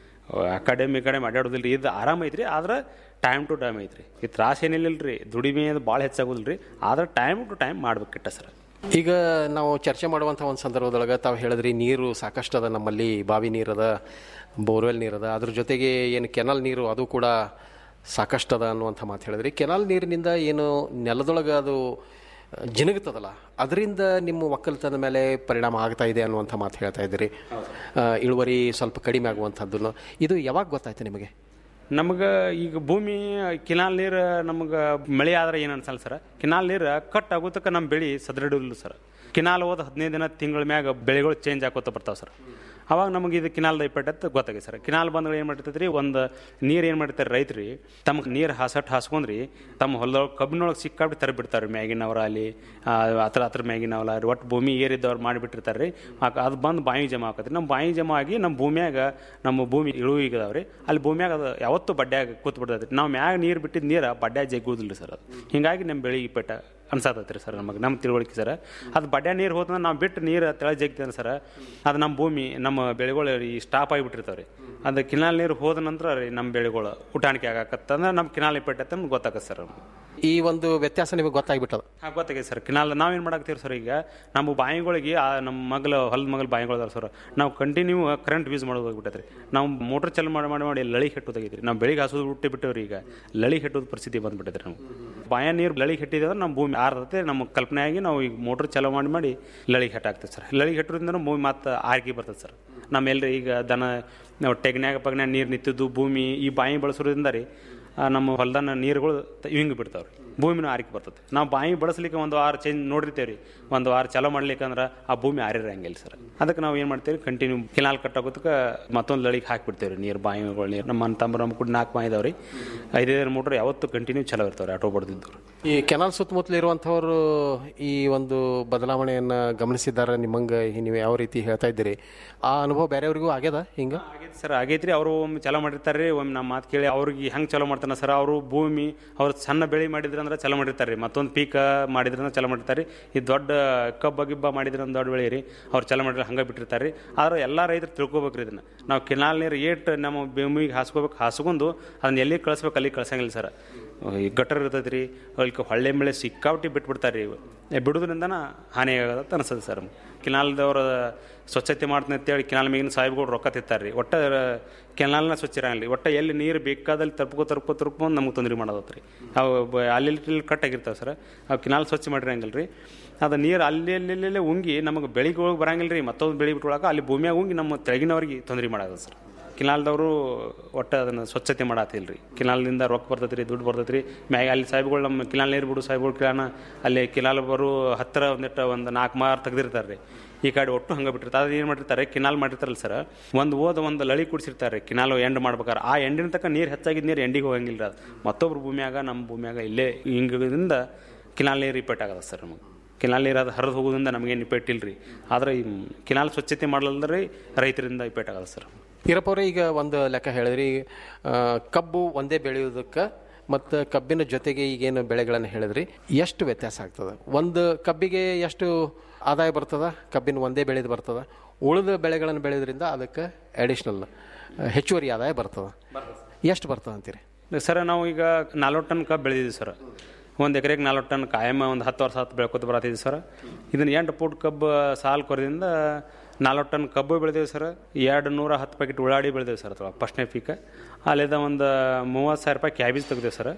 ಅಕಾಡೆಮಿ ಕಡೆ ಅಡ್ಡಾಡೋದಿಲ್ಲ ರೀ ಇದು ಆರಾಮ ಐತ್ರಿ ಆದ್ರೆ ಟೈಮ್ ಟು ಟೈಮ್ ಐತ್ರಿ ಈ ತ್ರಾಸ ಏನಿಲ್ಲ ರೀ ದುಡಿಮೆ ಅದು ಭಾಳ ಹೆಚ್ಚಾಗೋದಿಲ್ಲ ರೀ ಆದ್ರೆ ಟೈಮ್ ಟು ಟೈಮ್ ಮಾಡ್ಬೇಕಿಟ್ಟ ಸರ್ ಈಗ ನಾವು ಚರ್ಚೆ ಮಾಡುವಂಥ ಒಂದು ಸಂದರ್ಭದೊಳಗೆ ತಾವು ಹೇಳಿದ್ರಿ ನೀರು ಸಾಕಷ್ಟು ಅದ ನಮ್ಮಲ್ಲಿ ಬಾವಿ ನೀರದ ಬೋರ್ವೆಲ್ ನೀರದ ಅದ್ರ ಜೊತೆಗೆ ಏನು ಕೆನಲ್ ನೀರು ಅದು ಕೂಡ ಸಾಕಷ್ಟು ಅದ ಅನ್ನುವಂಥ ಮಾತು ಹೇಳಿದ್ರಿ ಕೆನಲ್ ನೀರಿನಿಂದ ಏನು ನೆಲದೊಳಗೆ ಅದು ಜಿನುಗುತ್ತದಲ್ಲ ಅದರಿಂದ ನಿಮ್ಮ ಒಕ್ಕಲ್ತನದ ಮೇಲೆ ಪರಿಣಾಮ ಆಗ್ತಾ ಇದೆ ಅನ್ನುವಂಥ ಮಾತು ಹೇಳ್ತಾ ಇದ್ದೀರಿ ಆ, ಇಳುವರಿ ಸ್ವಲ್ಪ ಕಡಿಮೆ ಆಗುವಂಥದ್ದನ್ನು ಇದು ಯಾವಾಗ ಗೊತ್ತಾಯ್ತು ನಿಮಗೆ ನಮಗೆ ಈಗ ಭೂಮಿ ಕಿನಾಲ್ ನೀರು ನಮಗೆ ಮಳೆ ಆದ್ರೆ ಏನು ಅನ್ಸಲ್ಲ ಸರ್ ಕಿನಾಲ್ ನೀರು ಕಟ್ ಆಗೋತಕ್ಕ ನಮ್ಮ ಬೆಳೆ ಸದೃಢಿಲ್ಲ ಸರ್ ಕಿನಾಲ್ ಹೋದ ಹದಿನೈದು ದಿನ ತಿಂಗಳ ಮ್ಯಾಗ ಬೆಳೆಗಳು ಚೇಂಜ್ ಆಕೋತ ಬರ್ತಾವೆ ಸರ್ ಅವಾಗ ನಮಗೆ ಇದು ಕಿನಾಲ್ದ ಇಪ್ಪತ್ತು ಗೊತ್ತಾಗಿದೆ ಸರ್ ಕಿನಾಲ್ ಬಂದ್ರೆ ಏನು ಮಾಡಿರ್ತೈತೆ ರೀ ಒಂದು ನೀರು ಏನು ಮಾಡ್ತಾರೆ ರೈತರು ತಮ್ಮ ನೀರು ಹಾಸಟ್ ಹಾಸ್ಕೊಂಡ್ರಿ ತಮ್ಮ ಹೊಲದೊಳಗೆ ಕಬ್ಬಿನೊಳಗೆ ಸಿಕ್ಕಾಬಿಟ್ಟು ತರಬಿಡ್ತಾರೆ ಮ್ಯಾಗಿನವ್ರ ಅಲ್ಲಿ ಹತ್ರ ಹತ್ರ ಮ್ಯಾಗಿನವಲ್ಲ ರೀ ಒಟ್ಟು ಭೂಮಿ ಏರಿದ್ದವ್ರು ಮಾಡಿಬಿಟ್ಟಿರ್ತಾರೆ ರೀ ಅದು ಬಂದು ಬಾವಿ ಜಮಾ ಆಕತ್ರಿ ನಮ್ಮ ಬಾವಿ ಜಮಾ ಆಗಿ ನಮ್ಮ ಭೂಮಿಯಾಗ ನಮ್ಮ ಭೂಮಿ ಇಳುವಿಗೆ ರೀ ಅಲ್ಲಿ ಭೂಮಿಯಾಗ ಅದು ಯಾವತ್ತೂ ಬಡ್ಡ್ಯಾಗ ಕೂತ್ ಬಿಡ್ತೈತಿ ನಾವು ಮ್ಯಾಗ ನೀರು ಬಿಟ್ಟಿದ್ದು ನೀರು ಬಡ್ಡ್ಯಾಗ ಜಗ್ಗುದಿಲ್ಲ ಸರ್ ಅದು ಹಿಂಗಾಗಿ ನಮ್ಮ ಬೆಳಿಗ್ಗೆ ಪೆಟ್ಟ ಅನ್ಸತ್ತೈತ್ರಿ ಸರ್ ನಮಗೆ ನಮ್ಮ ತಿಳುವಳಿಕೆ ಸರ್ ಅದು ಬಡ್ಡ್ಯಾ ನೀರು ಹೋದ್ರೆ ನಾವು ಬಿಟ್ಟು ನೀರು ತೆಳ ಜಗ್ತೇನೆ ಸರ್ ಅದು ನಮ್ಮ ಭೂಮಿ ನಮ್ಮ ಬೆಳೆಗಳು ಈ ಸ್ಟಾಪ್ ಆಗಿಬಿಟ್ಟಿರ್ತಾವೆ ರೀ ಅದು ಕಿನಾಲ್ ನೀರು ಹೋದ ನಂತರ ರೀ ನಮ್ಮ ಬೆಳೆಗಳು ಊಟಾಣಿಕೆ ಆಗಾಕತ್ತಂದ್ರೆ ನಮ್ಮ ಕಿನಾಲ್ ಇಪ್ಪಟ್ಟೈತೆ ಅಂತ ಗೊತ್ತಾಗತ್ತೆ ಸರ್ ನಮ್ಗೆ ಈ ಒಂದು ವ್ಯತ್ಯಾಸ ನಿಮಗೆ ಗೊತ್ತಾಗ್ಬಿಟ್ಟದ ಹಾಂ ಗೊತ್ತಾಗಿದೆ ಸರ್ ಕಿನಾಲ್ ನಾವೇನು ಮಾಡಾಕ್ತೀವಿ ಸರ್ ಈಗ ನಮ್ಮ ಬಾವಿಗಳಿಗೆ ಆ ನಮ್ಮ ಮಗಲ ಹೊಲದ ಮಗಲ ಬಾವಿಗಳು ಅದಾವ ಸರ್ ನಾವು ಕಂಟಿನ್ಯೂ ಕರೆಂಟ್ ಯೂಸ್ ಮಾಡೋದು ಹೋಗ್ಬಿಟ್ಟೈತೆ ರೀ ನಾವು ಮೋಟ್ರ್ ಚಾಲು ಮಾಡಿ ಮಾಡಿ ಮಾಡಿ ಲಳಿ ಹೆಟ್ಟೋದಾಗೈತೆ ರೀ ನಾವು ಬೆಳಿಗ್ಗೆ ಹಾಸೋದು ಬಿಟ್ಟು ಬಿಟ್ಟೇವ್ರಿ ಈಗ ಲಳಿ ಹೆಟ್ಟೋದು ಪರಿಸ್ಥಿತಿ ಬಂದ್ಬಿಟ್ಟೈತೆ ರೀ ನಾವು ಬಾಯ ನೀರು ಲಳಿ ಹೆಟ್ಟಿದೆ ಅಂದ್ರೆ ನಮ್ಮ ಭೂಮಿ ಆರ್ತತೆ ನಮ್ಮ ಕಲ್ಪನೆ ಆಗಿ ನಾವು ಈಗ ಮೋಟ್ರ್ ಚಾಲು ಮಾಡಿ ಮಾಡಿ ಲಳಿ ಹೆಟ್ಟಾಗ್ತದೆ ಸರ್ ಲಳಿ ಹೆಟ್ಟೋದ್ರಿಂದ ಭೂಮಿ ಮತ್ತೆ ಆರ್ಗಿ ಬರ್ತದೆ ಸರ್ ನಮ್ಮೆಲ್ಲರಿ ಈಗ ದನ ನಾವು ಟೆಗ್ನ್ಯಾಗ ಪಗ್ನ್ಯಾಗ ನೀರು ನಿಂತಿದ್ದು ಭೂಮಿ ಈ ಬಾವಿ ಬಳಸೋದ್ರಿಂದ ರೀ ಆ, ನಮ್ಮ ಹೊಲ್ದನ್ನ ನೀರುಗಳು ಹಿಂಗೆ ಬಿಡ್ತಾವ್ರಿ ಭೂಮಿನೂ ಆರಿಕೆ ಬರ್ತದೆ ನಾವು ಬಾವಿ ಬಳಸಲಿಕ್ಕೆ ಒಂದು ವಾರ ಚೇಂಜ್ ನೋಡಿರ್ತೇವೆ ರೀ ಒಂದು ವಾರ ಚಲೋ ಮಾಡ್ಲಿಕ್ಕಂದ್ರೆ ಆ ಭೂಮಿ ಆರಿರಂಗಿಲ್ಲ ಸರ್ ಅದಕ್ಕೆ ನಾವು ಏನು ಮಾಡ್ತೇವೆ ಕಂಟಿನ್ಯೂ ಕಿನಾಲ್ ಕಟ್ಟಾಗೋದಕ್ಕೆ ಮತ್ತೊಂದು ಲಳಿಗೆ ಹಾಕಿಬಿಡ್ತೇವೆ ರೀ ನೀರು ಬಾವಿಗಳು ನೀರು ನಮ್ಮ ಅಣ್ಣ ತಮ್ಮ ನಮ್ಮ ಕೂಡ ನಾಲ್ಕು ಬಾವಿ ಇದಾವೆ ರೀ ಐದೈದು ಮೋಟ್ರ್ ಯಾವತ್ತೂ ಕಂಟಿನ್ಯೂ ಚಲೋ ಇರ್ತಾವೆ ರೀ ಆಟೋ ಬಡ್ದಿದ್ದು ಈ ಕೆನಾಲ್ ಸುತ್ತಮುತ್ತಲು ಇರುವಂಥವರು ಈ ಒಂದು ಬದಲಾವಣೆಯನ್ನು ಗಮನಿಸಿದ್ದಾರೆ ನಿಮ್ಮಂಗೆ ನೀವು ಯಾವ ರೀತಿ ಹೇಳ್ತಾ ಇದ್ದೀರಿ ಆ ಅನುಭವ ಬೇರೆಯವ್ರಿಗೂ ಆಗ್ಯದ ಹಿಂಗೆ ಸರ್ ಆಗೈತ್ರಿ ಅವರು ಒಮ್ಮೆ ಚಲೋ ಮಾಡಿರ್ತಾರೆ ರೀ ಒಮ್ಮೆ ನಮ್ಮ ಮಾತು ಕೇಳಿ ಅವ್ರಿಗೆ ಹೆಂಗೆ ಚಲೋ ಮಾಡ್ತಾನೆ ಸರ್ ಅವರು ಭೂಮಿ ಅವ್ರು ಸಣ್ಣ ಬೆಳೆ ಮಾಡಿದ್ರೆ ಅಂದ್ರೆ ಚಲೋ ಮಾಡಿರ್ತಾರೆ ರೀ ಮತ್ತೊಂದು ಪೀಕ ಮಾಡಿದ್ರೆ ಅಂದ್ರೆ ಚಲೋ ಮಾಡಿರ್ತಾರೆ ರೀ ಈ ದೊಡ್ಡ ಕಬ್ಬ ಗಿಬ್ಬ ಮಾಡಿದ್ರೆ ಒಂದು ದೊಡ್ಡ ಬೆಳೆ ರೀ ಅವ್ರು ಚಲೋ ಮಾಡಿದ್ರೆ ಹಂಗೆ ಬಿಟ್ಟಿರ್ತಾರೆ ರೀ ಆದ್ರೆ ಎಲ್ಲ ರೈತರು ತಿಳ್ಕೊಬೇಕು ರೀ ಇದನ್ನು ನಾವು ಕೆನಾಲ್ ನೀರು ಏಟ್ ನಮ್ಮ ಭೂಮಿಗೆ ಹಾಸ್ಕೋಬೇಕು ಹಾಸ್ಕೊಂಡು ಅದನ್ನ ಎಲ್ಲಿ ಕಳಿಸ್ಬೇಕು ಅಲ್ಲಿ ಕಳ್ಸಂಗಿಲ್ಲ ಸರ್ ಈ ಗಟರ್ ಇರ್ತೈತೆ ರೀ ಅದಕ್ಕೆ ಹೊಳ್ಳೆ ಮಳೆ ಸಿಕ್ಕಾಪಟ್ಟಿ ಬಿಟ್ಬಿಡ್ತಾರೆ ರೀ ಇವು ಏ, ಬಿಡೋದ್ರಿಂದನ ಹಾನಿ ಆಗತ್ತೆ ಅನಿಸ್ತದೆ ಸರ್ ಕಿನಾಲ್ದವ್ರ ಸ್ವಚ್ಛತೆ ಮಾಡ್ತೀನಿ ಅಂತೇಳಿ ಕೆನಾಲ್ ಮೇಗಿನ ಸಾಹೇಬ್ಗಳು ರೊಕ್ಕ ತಿಂತಾರೆ ರೀ ಒಟ್ಟು ಕೆನಾಲ್ನ ಸ್ವಚ್ಛ ಇರಂಗಿಲ್ಲ ಒಟ್ಟು ಎಲ್ಲಿ ನೀರು ಬೇಕಾದಲ್ಲಿ ತರ್ಪೋ ತರ್ಪೋ ತರ್ಪೋ ನಮ್ಗೆ ತೊಂದರೆ ಮಾಡೋದತ್ತು ರೀ ಅವು ಬ- ಅಲ್ಲಿ ಇಲ್ಲಿ ಕಟ್ ಆಗಿರ್ತಾವೆ ಸರ್ ಅವು ಕೆನಾಲ್ ಸ್ವಚ್ಛ ಮಾಡಿರಂಗಿಲ್ಲ ರೀ ಅದು ನೀರು ಅಲ್ಲಿ ಅಲ್ಲಿ ಅಲ್ಲೇ ಉಂಗಿ ನಮಗೆ ಬೆಳಿಗ್ಗೆ ಒಳಗೆ ಬರಂಗಿಲ್ಲ ರೀ ಮತ್ತೊಂದು ಬೆಳೆ ಬಿಟ್ಕೊಳಕ ಅಲ್ಲಿ ಭೂಮಿಯಾಗ ಉಂಗಿ ನಮ್ಮ ತೆಳಗಿನವ್ರಿಗೆ ತೊಂದರೆ ಮಾಡೋದು ಸರ್ ಕಿನಾಲ್ದವರು ಒಟ್ಟು ಅದನ್ನು ಸ್ವಚ್ಛತೆ ಮಾಡತ್ತಿಲ್ಲ ರೀ ಕಿನಾಲ್ದಿಂದ ರೊಕ್ಕ ಬರ್ತೈತೆ ರೀ ದುಡ್ಡು ಬರ್ತೈತೆ ರೀ ಮ್ಯಾಗ ಅಲ್ಲಿ ಸಾಹೇಬ್ಗಳು ನಮ್ಮ ಕಿನಾಲ್ ನೀರು ಬಿಡು ಸಾಹೇಬ್ಗಳು ಕಿಲಾನ ಅಲ್ಲಿ ಕಿನಾಲ್ ಬರು ಹತ್ತಿರ ಒಂದಿಟ್ಟು ಒಂದು ನಾಲ್ಕು ಮಾರು ತೆಗ್ದಿರ್ತಾರೆ ರೀ ಈ ಕಡೆ ಒಟ್ಟು ಹಂಗೆ ಬಿಟ್ಟಿರ್ತಾರೆ ಅದು ಏನು ಮಾಡಿರ್ತಾರೆ ಕಿನಾಲ್ ಮಾಡಿರ್ತಾರಲ್ಲ ಸರ್ ಒಂದು ಓದ ಒಂದು ಲಳಿ ಕುಡಿಸಿರ್ತಾರೆ ಕಿನಾಲ್ ಎಂಡ್ ಮಾಡ್ಬೇಕಾರೆ ಆ ಎಂಡಿನ ತಕ್ಕ ನೀರು ಹೆಚ್ಚಾಗಿದ್ದು ನೀರು ಎಂಡಿಗೆ ಹೋಗಂಗಿಲ್ಲ ರೀ ಅದು ಮತ್ತೊಬ್ರು ಭೂಮಿಯಾಗ ನಮ್ಮ ಭೂಮಿಯಾಗ ಇಲ್ಲೇ ಹಿಂಗದಿಂದ ಕಿನಾಲ್ ನೀರು ರಿಪೇಟ್ ಆಗದ ಸರ್ ನಮಗೆ ಕಿನಾಲ್ ನೀರು ಅದು ಹರಿದು ಹೋಗೋದ್ರಿಂದ ನಮಗೇನು ಇಪೇಟ್ ಇಲ್ಲ ರೀ ಆದರೆ ಈ ಕಿನಾಲ್ ಸ್ವಚ್ಛತೆ ಮಾಡಲಲ್ದ್ರೆ ರೈತರಿಂದ ಇಪೇಟ್ ಆಗದ ಸರ್ ಈರಪ್ಪವ್ರೆ ಈಗ ಒಂದು ಲೆಕ್ಕ ಹೇಳಿದ್ರಿ ಆ, ಕಬ್ಬು ಒಂದೇ ಬೆಳೆಯೋದಕ್ಕೆ ಮತ್ತು ಕಬ್ಬಿನ ಜೊತೆಗೆ ಈಗೇನು ಬೆಳೆಗಳನ್ನು ಹೇಳಿದ್ರಿ ಎಷ್ಟು ವ್ಯತ್ಯಾಸ ಆಗ್ತದೆ ಒಂದು ಕಬ್ಬಿಗೆ ಎಷ್ಟು ಆದಾಯ ಬರ್ತದ ಕಬ್ಬಿನ ಒಂದೇ ಬೆಳೆದು ಬರ್ತದ ಉಳಿದ ಬೆಳೆಗಳನ್ನು ಬೆಳೆಯೋದ್ರಿಂದ ಅದಕ್ಕೆ ಅಡಿಷ್ನಲ್ ಹೆಚ್ಚುವರಿ ಆದಾಯ ಬರ್ತದ ಎಷ್ಟು ಬರ್ತದೆ ಅಂತೀರಿ ಸರ್ ನಾವು ಈಗ ನಲ್ವತ್ತು ಟನ್ ಕಬ್ಬು ಬೆಳೆದಿದ್ದೀವಿ ಸರ್ ಒಂದು ಎಕರೆಗೆ ನಲ್ವತ್ತು ಟನ್ ಕಾಯಮ ಒಂದು ಹತ್ತು ವರ್ಷ ಹತ್ತು ಬೆಳ್ಕೊತ ಬರತ್ತಿದ್ದೀವಿ ಸರ್ ಇದನ್ನು ಎಂಟು ಫುಟ್ ಕಬ್ಬು ಸಾಲು ಕೊರದಿಂದ ನಲ್ವತ್ತು ಟನ್ ಕಬ್ಬು ಬೆಳೆದೇವೆ ಸರ್ ಎರಡು ನೂರ ಹತ್ತು ಪ್ಯಾಕೆಟ್ ಉಳ್ಳಾಡಿ ಬೆಳೆದೇವೆ ಸರ್ ಅಥವಾ ಫಸ್ಟ್ನೇ ಪೀಕ ಅಲ್ಲಿಂದ ಒಂದು ಮೂವತ್ತು ಸಾವಿರ ರೂಪಾಯಿ ಕ್ಯಾಬೇಜ್ ತೆಗ್ದೇವೆ ಸರ್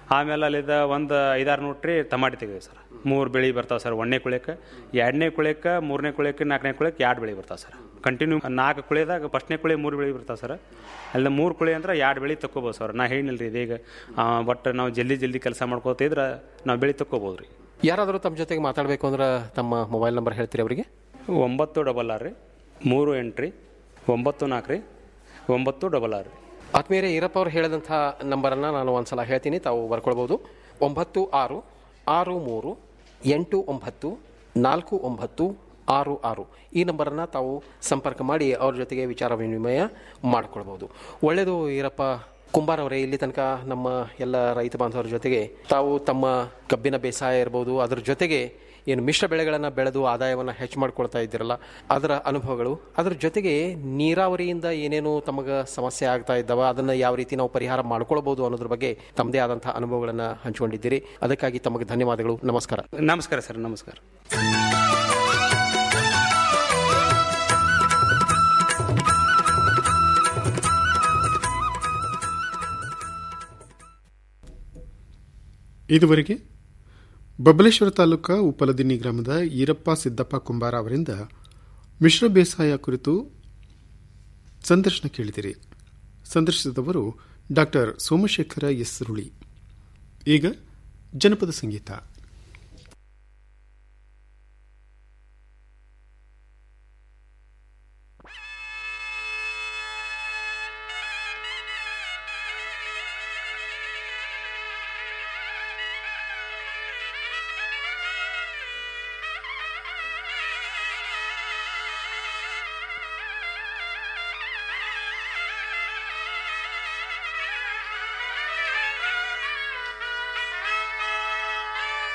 ಆಮೇಲೆ ಅಲ್ಲಿದ್ದ ಒಂದು ಐದಾರು ನೋಟ್ರಿ ಟಮಾಟಿ ತೆಗೆದಿವಿ ಸರ್ ಮೂರು ಬೆಳೆ ಬರ್ತಾವೆ ಸರ್ ಒಂದನೇ ಕುಳಿಯಕ್ಕೆ ಎರಡನೇ ಕುಳಿಯಕ್ಕೆ ಮೂರನೇ ಕುಳಿಯಕ್ಕೆ ನಾಲ್ಕನೇ ಕುಳಿಯಕ್ಕೆ ಎರಡು ಬೆಳೆ ಬರ್ತಾವೆ ಸರ್ ಕಂಟಿನ್ಯೂ ನಾಲ್ಕು ಕುಳಿಯದಾಗ ಫಸ್ಟ್ನೇ ಕುಳಿ ಮೂರು ಬೆಳೆ ಬರ್ತಾವೆ ಸರ್ ಅಲ್ಲಿ ಮೂರು ಕುಳಿ ಅಂದ್ರೆ ಎರಡು ಬೆಳೆ ತಕ್ಕೋಬೋದು ಸರ್ ನಾ ಹೇಳಿಲ್ಲ ರೀ ಇದೀಗ ಬಟ್ ನಾವು ಜಲ್ದಿ ಜಲ್ದಿ ಕೆಲಸ ಮಾಡ್ಕೋತಿದ್ರೆ ನಾವು ಬೆಳೆ ತಕ್ಕೋಬೋದು ರೀ ಯಾರಾದರೂ ತಮ್ಮ ಜೊತೆಗೆ ಮಾತಾಡಬೇಕು ಅಂದ್ರೆ ತಮ್ಮ ಮೊಬೈಲ್ ನಂಬರ್ ಹೇಳ್ತೀರಿ ಅವರಿಗೆ ಒಂಬತ್ತು ಡಬಲ್ ಆರು ರೀ ಮೂರು ಎಂಟು ರೀ ಒಂಬತ್ತು ನಾಲ್ಕು ರೀ ಒಂಬತ್ತು ಡಬಲ್ ಆರು ರೀ ಆತ್ಮೀಯರೇ ಈರಪ್ಪ ಅವರು ಹೇಳಿದಂಥ ನಂಬರನ್ನು ನಾನು ಒಂದ್ಸಲ ಹೇಳ್ತೀನಿ ತಾವು ಬರ್ಕೊಳ್ಬೋದು ಒಂಬತ್ತು ಆರು ಆರು ಮೂರು ಎಂಟು ಒಂಬತ್ತು ನಾಲ್ಕು ಒಂಬತ್ತು ಆರು ಆರು ಈ ನಂಬರನ್ನು ತಾವು ಸಂಪರ್ಕ ಮಾಡಿ ಅವ್ರ ಜೊತೆಗೆ ವಿಚಾರ ವಿನಿಮಯ ಮಾಡಿಕೊಳ್ಬೋದು ಒಳ್ಳೆಯದು ಈರಪ್ಪ ಕುಂಬಾರ್ ಅವರೇ ಇಲ್ಲಿ ತನಕ ನಮ್ಮ ಎಲ್ಲ ರೈತ ಬಾಂಧವರ ಜೊತೆಗೆ ತಾವು ತಮ್ಮ ಕಬ್ಬಿನ ಬೇಸಾಯ ಇರ್ಬೋದು ಅದ್ರ ಜೊತೆಗೆ ಏನು ಮಿಶ್ರ ಬೆಳೆಗಳನ್ನು ಬೆಳೆದು ಆದಾಯವನ್ನು ಹೆಚ್ಚು ಮಾಡ್ಕೊಳ್ತಾ ಇದ್ದೀರಲ್ಲ ಅದರ ಅನುಭವಗಳು ಅದರ ಜೊತೆಗೆ ನೀರಾವರಿಯಿಂದ ಏನೇನು ತಮಗೆ ಸಮಸ್ಯೆ ಆಗ್ತಾ ಇದ್ದಾವ ಅದನ್ನು ಯಾವ ರೀತಿ ನಾವು ಪರಿಹಾರ ಮಾಡ್ಕೊಳ್ಬೋದು ಅನ್ನೋದ್ರ ಬಗ್ಗೆ ತಮ್ಮದೇ ಆದಂಥ ಅನುಭವಗಳನ್ನು ಹಂಚಿಕೊಂಡಿದ್ದೀರಿ ಅದಕ್ಕಾಗಿ ತಮಗೆ ಧನ್ಯವಾದಗಳು ನಮಸ್ಕಾರ ನಮಸ್ಕಾರ ಸರ್ ನಮಸ್ಕಾರ ಇದುವರೆಗೆ ಬಬಲೇಶ್ವರ ತಾಲೂಕಾ ಉಪಲದಿನ್ನಿ ಗ್ರಾಮದ ಈರಪ್ಪ ಸಿದ್ದಪ್ಪ ಕುಂಬಾರ ಅವರಿಂದ ಮಿಶ್ರ ಬೇಸಾಯ ಕುರಿತು ಸಂದರ್ಶನ ಕೇಳಿದಿರಿ ಸಂದರ್ಶಿಸಿದವರು ಡಾಕ್ಟರ್ ಸೋಮಶೇಖರ ಎಸ್ ರುಳಿ ಈಗ ಜನಪದ ಸಂಗೀತ ಆ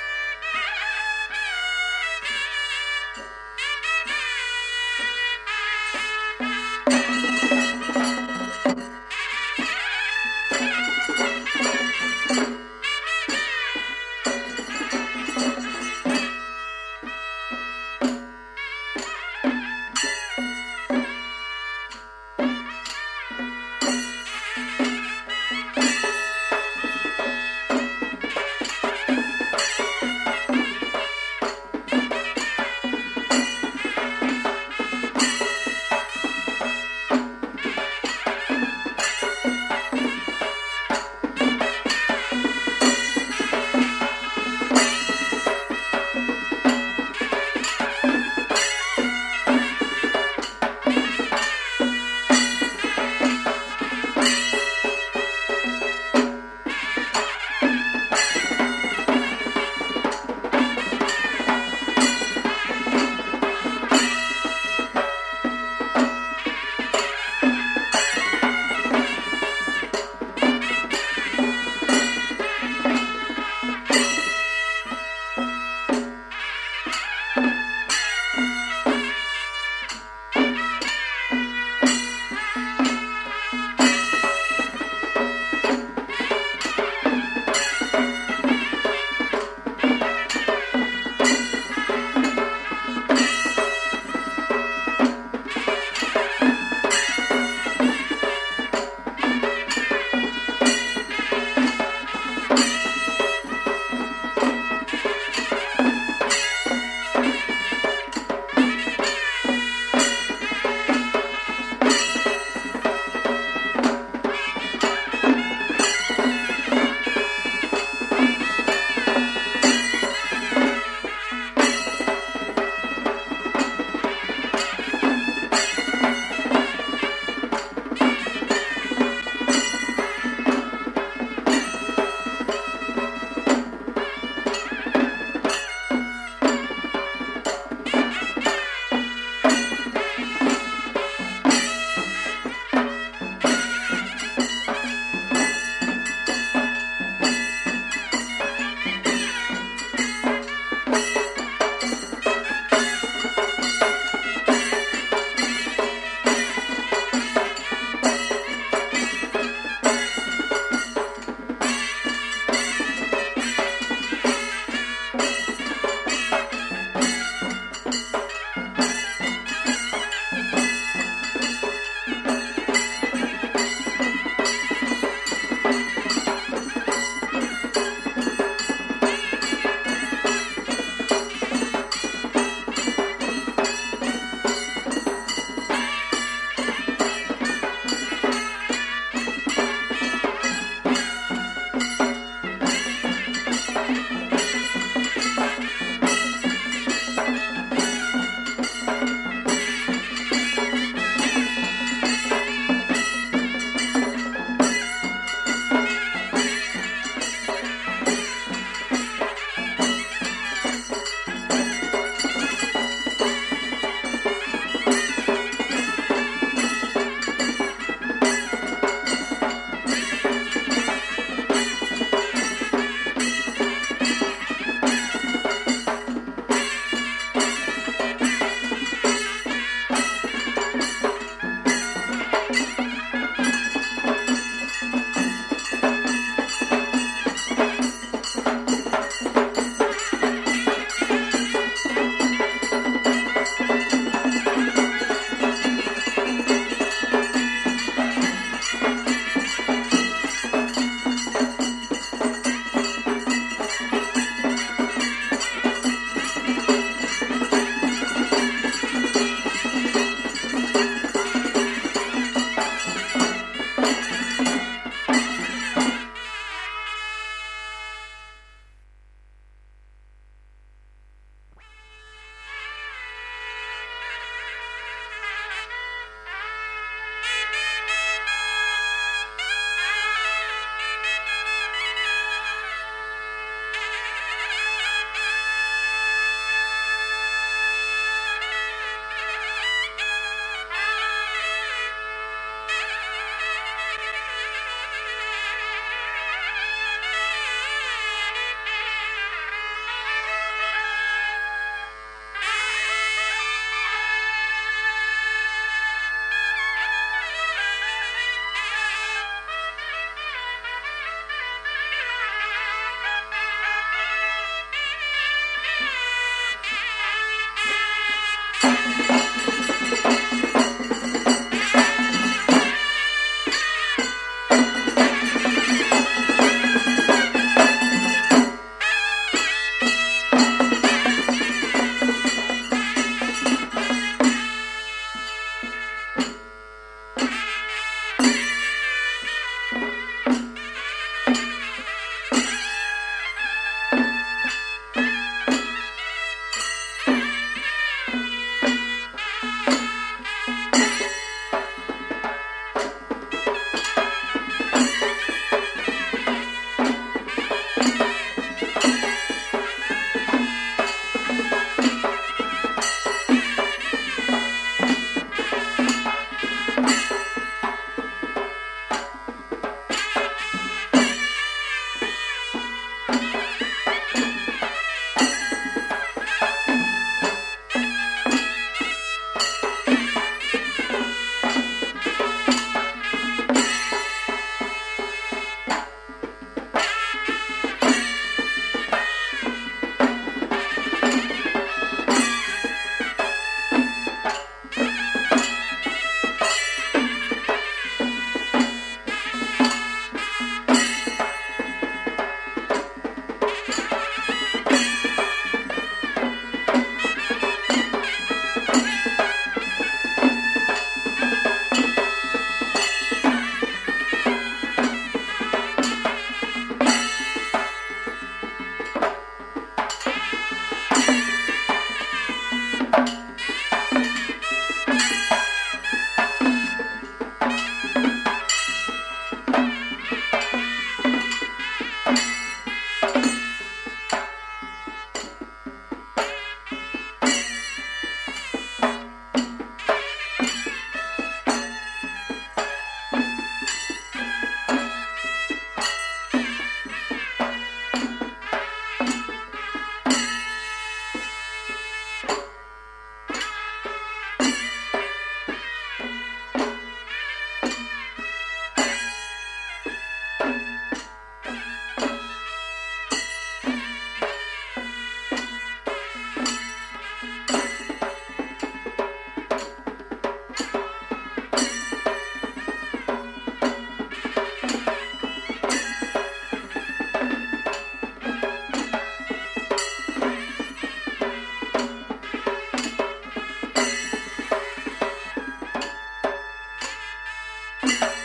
ಿ